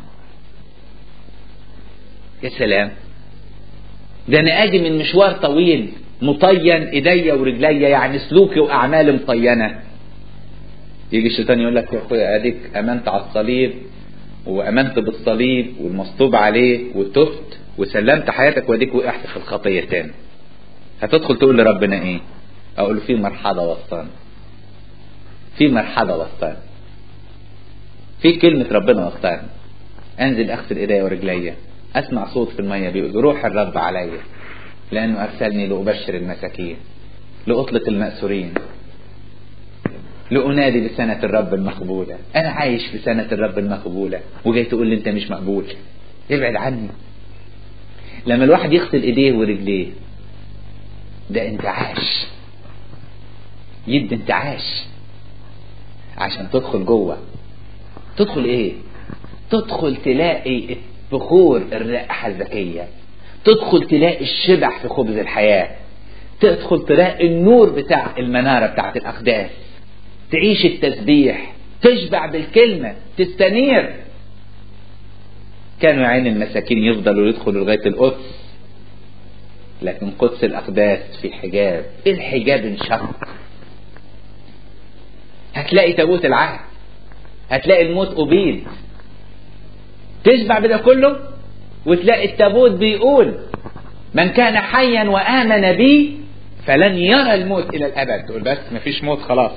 S1: يا سلام ده انا اجي من مشوار طويل مطين ايديا ورجليا يعني سلوكي واعمالي مطينه يجي الشيطان يقول لك يا اخويا اديك امنت على الصليب وامنت بالصليب والمصطوب عليه وتفت وسلمت حياتك واديك وقعت في الخطيه تاني هتدخل تقول لربنا ايه اقول له في مرحله وسطان في مرحله وسطان في كلمه ربنا وسطان انزل اغسل ايديا ورجليا اسمع صوت في الميه بيقول روح الرب عليا لانه ارسلني لابشر المساكين لاطلق الماسورين لأنادي بسنة الرب المقبولة أنا عايش في سنة الرب المقبولة وجاي تقول لي أنت مش مقبول ابعد عني لما الواحد يغسل إيديه ورجليه ده انتعاش يد انتعاش عشان تدخل جوه تدخل ايه تدخل تلاقي بخور الرائحة الذكية تدخل تلاقي الشبع في خبز الحياة تدخل تلاقي النور بتاع المنارة بتاعت الأقداس تعيش التسبيح تشبع بالكلمة تستنير كانوا يعين المساكين يفضلوا يدخلوا لغاية القدس لكن قدس الأقداس في حجاب الحجاب انشق هتلاقي تابوت العهد هتلاقي الموت أبيد تشبع بده كله وتلاقي التابوت بيقول من كان حيا وآمن بي فلن يرى الموت إلى الأبد تقول بس مفيش موت خلاص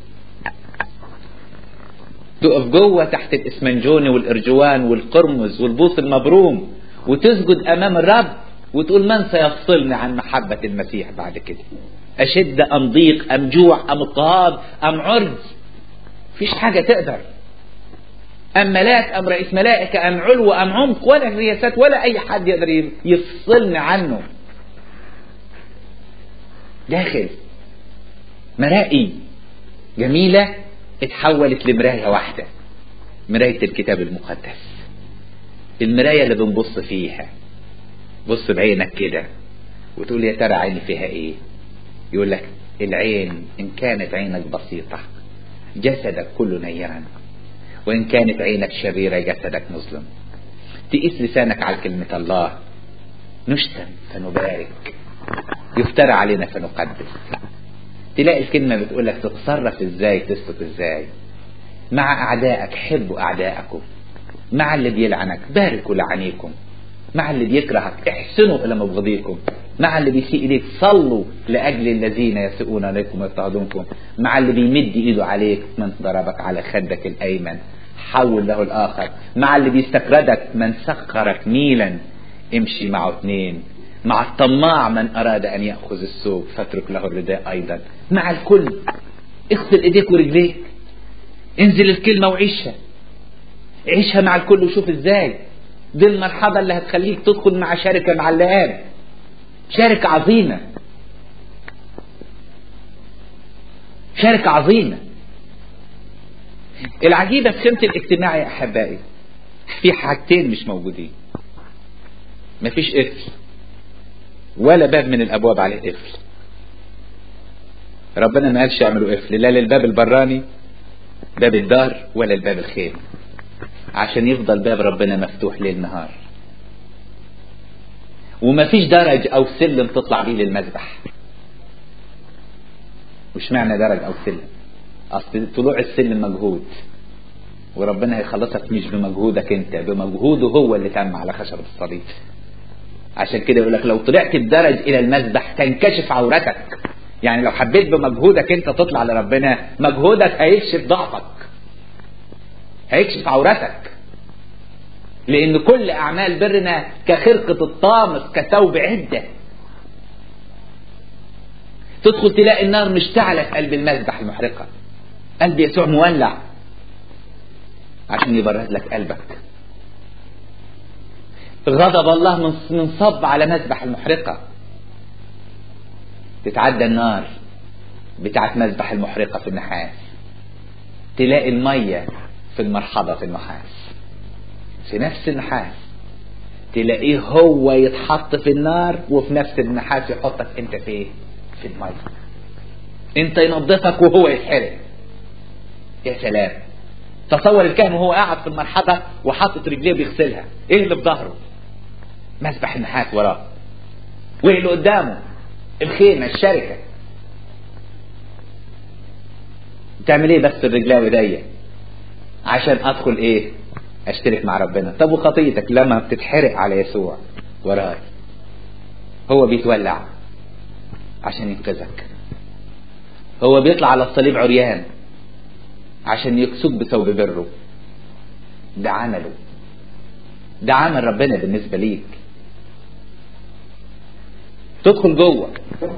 S1: تقف جوه تحت الإسمنجوني والإرجوان والقرمز والبوص المبروم وتسجد أمام الرب وتقول من سيفصلني عن محبة المسيح بعد كده أشد أم ضيق أم جوع أم اضطهاد أم عرض مفيش حاجة تقدر أم ملاك أم رئيس ملائكة أم علو أم عمق ولا رياسات ولا أي حد يقدر يفصلني عنه داخل مرائي جميلة اتحولت لمراية واحدة مراية الكتاب المقدس المراية اللي بنبص فيها بص بعينك كده وتقول يا ترى عيني فيها ايه يقول لك العين ان كانت عينك بسيطة جسدك كله نيرا وان كانت عينك شريرة جسدك مظلم تقيس لسانك على كلمة الله نشتم فنبارك يفترى علينا فنقدس تلاقي الكلمة بتقول لك تتصرف ازاي تسلك ازاي مع اعدائك حبوا اعدائكم مع اللي بيلعنك باركوا لعنيكم مع اللي بيكرهك احسنوا الى مبغضيكم مع اللي بيسيء اليك صلوا لاجل الذين يسيئون اليكم ويضطهدونكم مع اللي بيمد ايده عليك من ضربك على خدك الايمن حول له الاخر مع اللي بيستكردك من سخرك ميلا امشي معه اثنين مع الطماع من اراد ان ياخذ السوق فاترك له الرداء ايضا مع الكل اغسل ايديك ورجليك انزل الكلمه وعيشها عيشها مع الكل وشوف ازاي دي المرحلة اللي هتخليك تدخل مع شركة مع اللئام شركة عظيمة شركة عظيمة العجيبة في خيمة الاجتماع يا أحبائي في حاجتين مش موجودين مفيش قفل ولا باب من الأبواب عليه قفل ربنا ما قالش يعملوا قفل لا للباب البراني باب الدار ولا الباب الخير عشان يفضل باب ربنا مفتوح ليل نهار ومفيش درج او سلم تطلع بيه للمذبح وش معنى درج او سلم اصل طلوع السلم مجهود وربنا هيخلصك مش بمجهودك انت بمجهوده هو اللي تم على خشبة الصليب عشان كده يقول لك لو طلعت الدرج الى المذبح تنكشف عورتك يعني لو حبيت بمجهودك انت تطلع لربنا مجهودك هيكشف ضعفك هيكشف عورتك لان كل اعمال برنا كخرقة الطامس كثوب عدة تدخل تلاقي النار مشتعلة في قلب المذبح المحرقة قلب يسوع مولع عشان يبرد لك قلبك غضب الله منصب على مذبح المحرقة تتعدى النار بتاعت مذبح المحرقة في النحاس تلاقي المية في المرحبة في النحاس في نفس النحاس تلاقيه هو يتحط في النار وفي نفس النحاس يحطك انت في ايه في المية انت ينظفك وهو يتحرق يا سلام تصور الكاهن وهو قاعد في المرحبة وحاطط رجليه بيغسلها ايه اللي في ظهره مسبح النحاس وراه وايه اللي قدامه الخيمة الشركة تعمل ايه بس الرجلاوي دي عشان ادخل ايه اشترك مع ربنا طب وخطيتك لما بتتحرق على يسوع وراي هو بيتولع عشان ينقذك هو بيطلع على الصليب عريان عشان يكسوك بثوب بره ده عمله ده عمل ربنا بالنسبة ليك تدخل جوه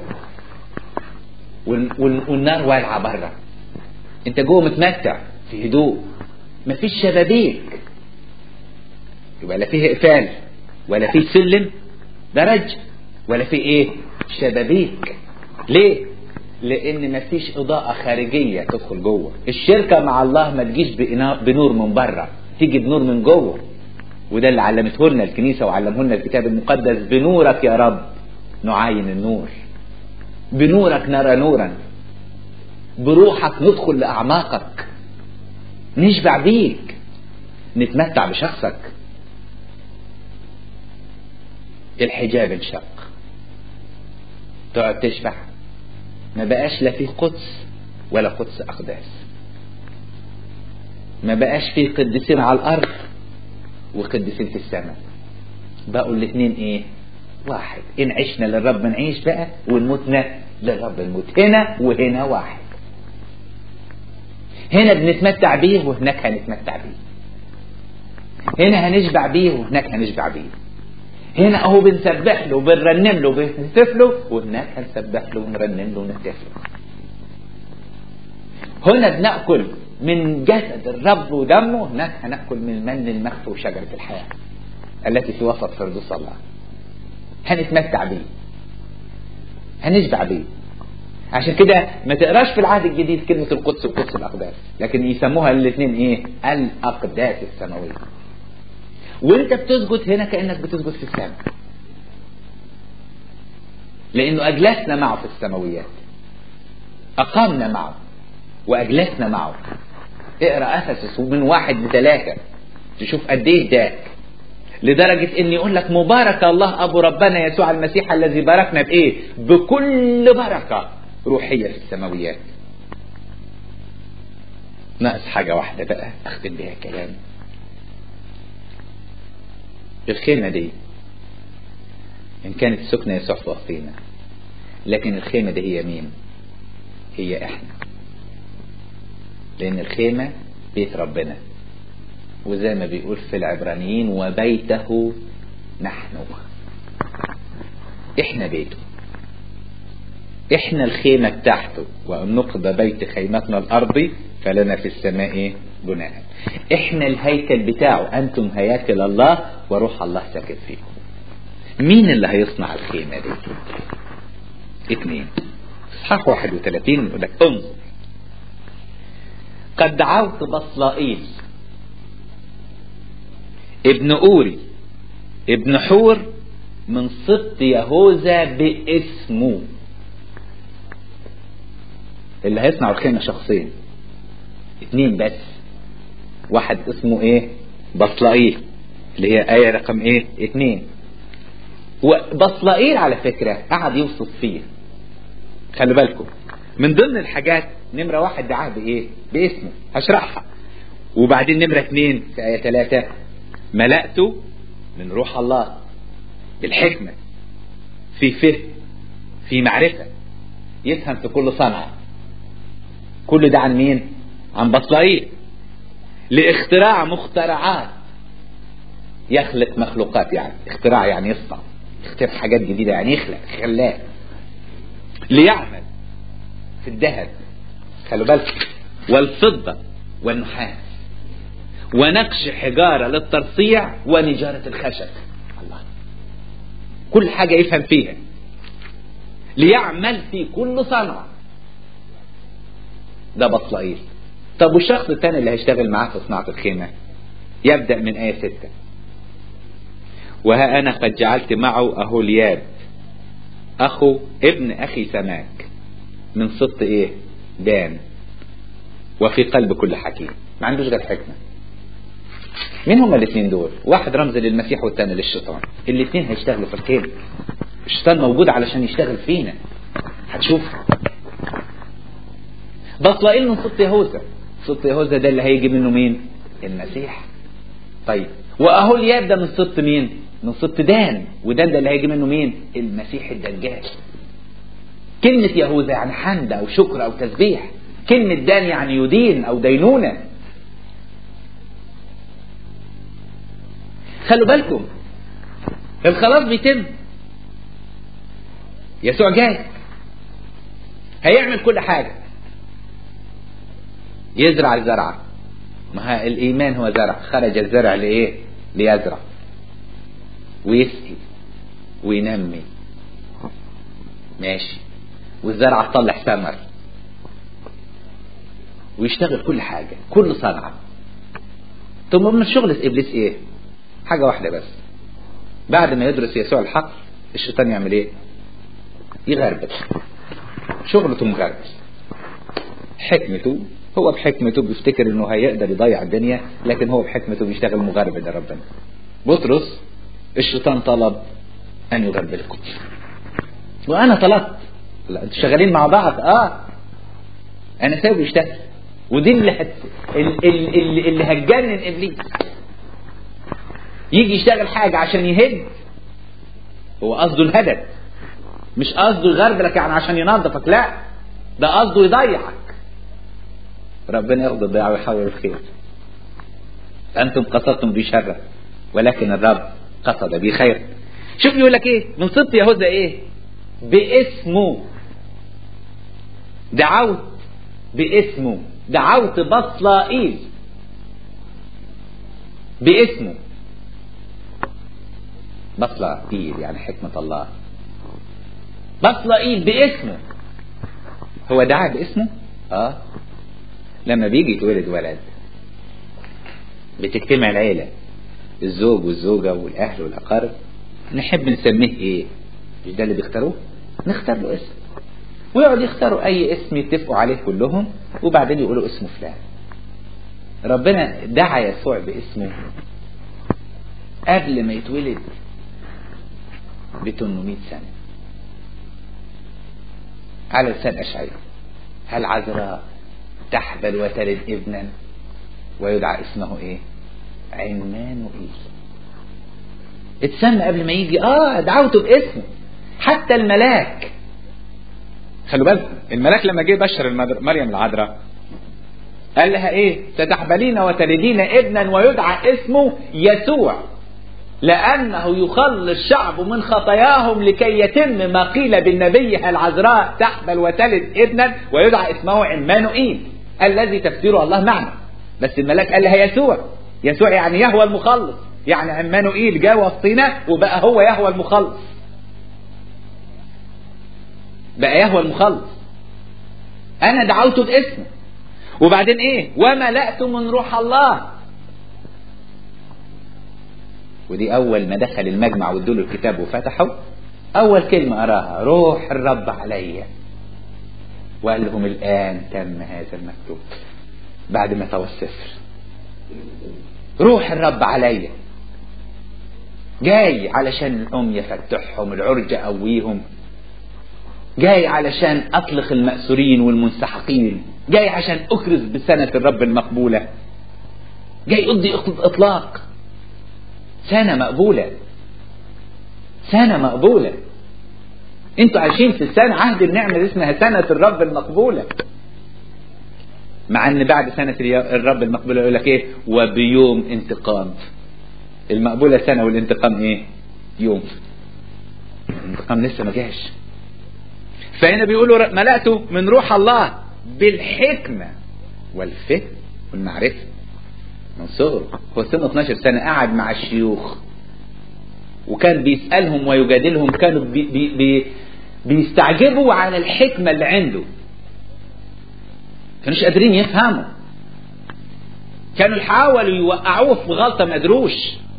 S1: والنار والعة بره انت جوه متمتع في هدوء مفيش شبابيك يبقى لا فيه اقفال ولا فيه سلم درج ولا فيه ايه شبابيك ليه لان مفيش اضاءة خارجية تدخل جوه الشركة مع الله ما تجيش بنور من بره تيجي بنور من جوه وده اللي علمته لنا الكنيسة وعلمه لنا الكتاب المقدس بنورك يا رب نعاين النور بنورك نرى نورا بروحك ندخل لأعماقك نشبع بيك نتمتع بشخصك الحجاب انشق تقعد تشبع ما بقاش لا فيه قدس ولا قدس أقداس ما بقاش فيه قديسين على الأرض وقديسين في السماء بقوا الاثنين ايه واحد ان عشنا للرب نعيش بقى ونموتنا للرب نموت هنا وهنا واحد هنا بنتمتع بيه وهناك هنتمتع بيه هنا هنشبع بيه وهناك هنشبع بيه هنا اهو بنسبح له وبنرنم له وبنهتف له وهناك هنسبح له ونرنم له ونهتف له هنا بناكل من جسد الرب ودمه هناك هناكل من المن المخفي وشجره الحياه التي في وسط فردوس الله هنتمتع بيه هنشبع بيه عشان كده ما تقراش في العهد الجديد كلمة القدس وقدس الأقداس لكن يسموها الاثنين إيه الأقداس السماوية وانت بتسجد هنا كأنك بتسجد في السماء لأنه أجلسنا معه في السماويات أقامنا معه وأجلسنا معه اقرأ أفسس ومن واحد لثلاثة تشوف قد إيه اداك لدرجة ان يقول لك مبارك الله ابو ربنا يسوع المسيح الذي باركنا بايه بكل بركة روحية في السماويات ناقص حاجة واحدة بقى اختم بيها كلامي الخيمة دي ان كانت سكنة يسوع في وسطينا لكن الخيمة دي هي مين هي احنا لان الخيمة بيت ربنا وزي ما بيقول في العبرانيين وبيته نحن احنا بيته احنا الخيمة بتاعته وان نقضى بيت خيمتنا الارضي فلنا في السماء بناء احنا الهيكل بتاعه انتم هياكل الله وروح الله ساكن فيكم مين اللي هيصنع الخيمة دي اثنين اصحاح 31 يقول لك انظر قد دعوت بصلائيل ابن أوري ابن حور من سبط يهوذا باسمه اللي هيصنع الخيمة شخصين اتنين بس واحد اسمه ايه بصلائيل اللي هي آية رقم ايه اتنين وبصلائيل على فكرة قعد يوصف فيه خلي بالكم من ضمن الحاجات نمرة واحد دعاه بايه باسمه هشرحها وبعدين نمرة اتنين في آية ثلاثة ملأته من روح الله بالحكمة في فهم في معرفة يفهم في كل صنعة كل ده عن مين عن بصلائيل لاختراع مخترعات يخلق مخلوقات يعني اختراع يعني يصنع يخترع حاجات جديدة يعني يخلق خلاق ليعمل في الذهب خلوا بالكم والفضة والنحاس ونقش حجارة للترصيع ونجارة الخشب الله كل حاجة يفهم فيها ليعمل في كل صنعة ده بصلائيل طب والشخص الثاني اللي هيشتغل معاه في صناعة الخيمة يبدأ من آية ستة وها أنا قد جعلت معه أهولياب أخو ابن أخي سماك من سبط إيه دان وفي قلب كل حكيم ما عندوش غير حكمة مين هما الاثنين دول واحد رمز للمسيح والثاني للشيطان الاثنين هيشتغلوا في الخيمة الشيطان موجود علشان يشتغل فينا هتشوف بصلائيل من سبط يهوذا سبط يهوذا ده اللي هيجي منه مين المسيح طيب واهولياب ده من سبط مين من سبط دان ودان ده اللي هيجي منه مين المسيح الدجال كلمة يهوذا يعني حمد أو شكر أو تسبيح كلمة دان يعني يدين أو دينونة خلوا بالكم الخلاص بيتم يسوع جاي هيعمل كل حاجة يزرع الزرعة ما الإيمان هو زرع خرج الزرع لإيه ليزرع ويسقي وينمي ماشي والزرعة تطلع ثمر ويشتغل كل حاجة كل صنعة ثم من شغل إبليس إيه حاجة واحدة بس بعد ما يدرس يسوع الحق الشيطان يعمل إيه يغربل شغلته مغربل حكمته هو بحكمته بيفتكر انه هيقدر يضيع الدنيا لكن هو بحكمته بيشتغل مغربل لربنا بطرس الشيطان طلب ان يغربلكم وانا طلبت لا انتوا شغالين مع بعض اه انا ساوي يشتغل ودي اللي هت... اللي, اللي, اللي هتجنن ابليس يجي يشتغل حاجة عشان يهد هو قصده الهدف مش قصده يغربلك يعني عشان ينظفك لا ده قصده يضيعك ربنا ياخد الضياع ويحول الخير أنتم قصدتم بي شرا ولكن الرب قصد بي خير شوف يقول لك ايه من صدق يهوذا ايه باسمه دعوت باسمه دعوت بصلائيل باسمه بصلائيل يعني حكمة الله بصلائيل باسمه هو دعا باسمه اه لما بيجي يتولد ولد بتجتمع العيلة الزوج والزوجة والأهل والأقارب نحب نسميه إيه؟ مش ده اللي بيختاروه؟ نختار له اسم ويقعد يختاروا أي اسم يتفقوا عليه كلهم وبعدين يقولوا اسمه فلان ربنا دعا يسوع باسمه قبل ما يتولد ب 800 سنة على لسان أشعياء هل عذراء تحبل وتلد ابنا ويدعى اسمه ايه عمانوئيل اتسمى قبل ما يجي اه دعوته باسمه حتى الملاك خلوا بالكم الملاك لما جه بشر مريم العذراء قال لها ايه ستحبلين وتلدين ابنا ويدعى اسمه يسوع لأنه يخلص شعبه من خطاياهم لكي يتم ما قيل بالنبي العذراء تحبل وتلد ابنا ويدعى اسمه عمانوئيل الذي تفسيره الله معنا بس الملاك قال لها يسوع يسوع يعني يهوى المخلص يعني عمانوئيل جاء وسطينا وبقى هو يهوى المخلص بقى يهوى المخلص انا دعوته باسمه وبعدين ايه وملأت من روح الله ودي اول ما دخل المجمع وادوا له الكتاب وفتحوا اول كلمه اراها روح الرب عليا وقال لهم الان تم هذا المكتوب بعد ما طوى السفر روح الرب عليا جاي علشان الأم يفتحهم العرج أقويهم جاي علشان أطلق المأسورين والمنسحقين جاي عشان أكرز بسنة الرب المقبولة جاي أقضي إطلاق سنة مقبولة سنة مقبولة انتوا عايشين في السنة عهد النعمة اللي اسمها سنة الرب المقبولة مع ان بعد سنة الرب المقبولة يقول لك ايه وبيوم انتقام المقبولة سنة والانتقام ايه يوم الانتقام لسه ما جاش فهنا بيقولوا ملأته من روح الله بالحكمة والفهم والمعرفة من صغره هو سنه 12 سنة قعد مع الشيوخ وكان بيسألهم ويجادلهم كانوا بي بي بي بيستعجبوا على الحكمة اللي عنده كانوش قادرين يفهموا كانوا حاولوا يوقعوه في غلطة ما قدروش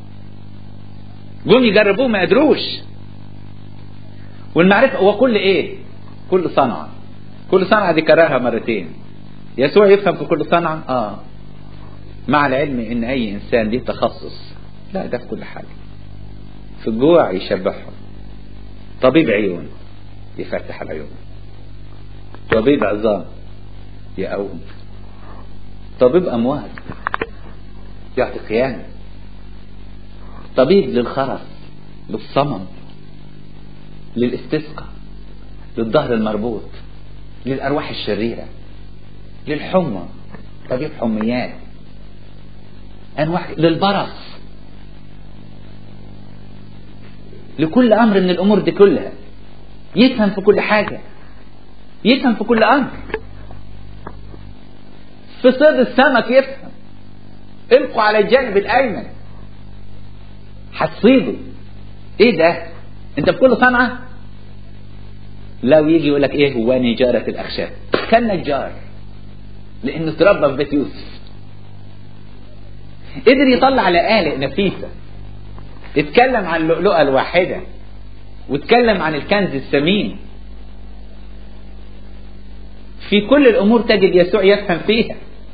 S1: جم يجربوه ما قدروش والمعرفة هو كل ايه كل صنعة كل صنعة دي كررها مرتين يسوع يفهم في كل صنعة اه مع العلم ان اي انسان ليه تخصص لا ده في كل حاجة في الجوع يشبعهم طبيب عيون يفتح العيون طبيب عظام يقوم طبيب أموات يعطي قيامة طبيب للخرس للصمم للاستسقاء للظهر المربوط للأرواح الشريرة للحمى طبيب حميات أنواع للبرص لكل أمر من الأمور دي كلها يفهم في كل حاجة يفهم في كل أمر في صيد السمك يفهم القوا على الجانب الايمن هتصيده ايه ده انت في كل صنعه لو يجي يقول لك ايه هو نجارة الاخشاب كان نجار لانه اتربى في بيت يوسف قدر يطلع لقالق نفيسة اتكلم عن اللؤلؤة الواحدة واتكلم عن الكنز الثمين في كل الامور تجد يسوع يفهم فيها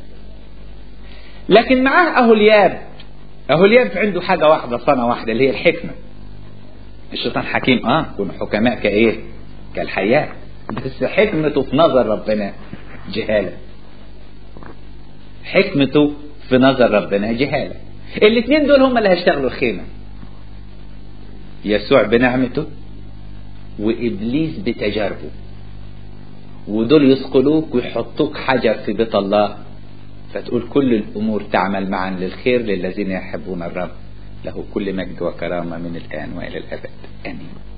S1: لكن معاه اهولياب اهولياب عنده حاجة واحدة صنعة واحدة اللي هي الحكمة الشيطان حكيم اه كونوا حكماء كايه كالحياة بس حكمته في نظر ربنا جهالة حكمته في نظر ربنا جهالة الاثنين دول هم اللي هيشتغلوا الخيمة يسوع بنعمته وإبليس بتجاربه ودول يثقلوك ويحطوك حجر في بيت الله فتقول كل الأمور تعمل معا للخير للذين يحبون الرب له كل مجد وكرامة من الآن وإلى الأبد آمين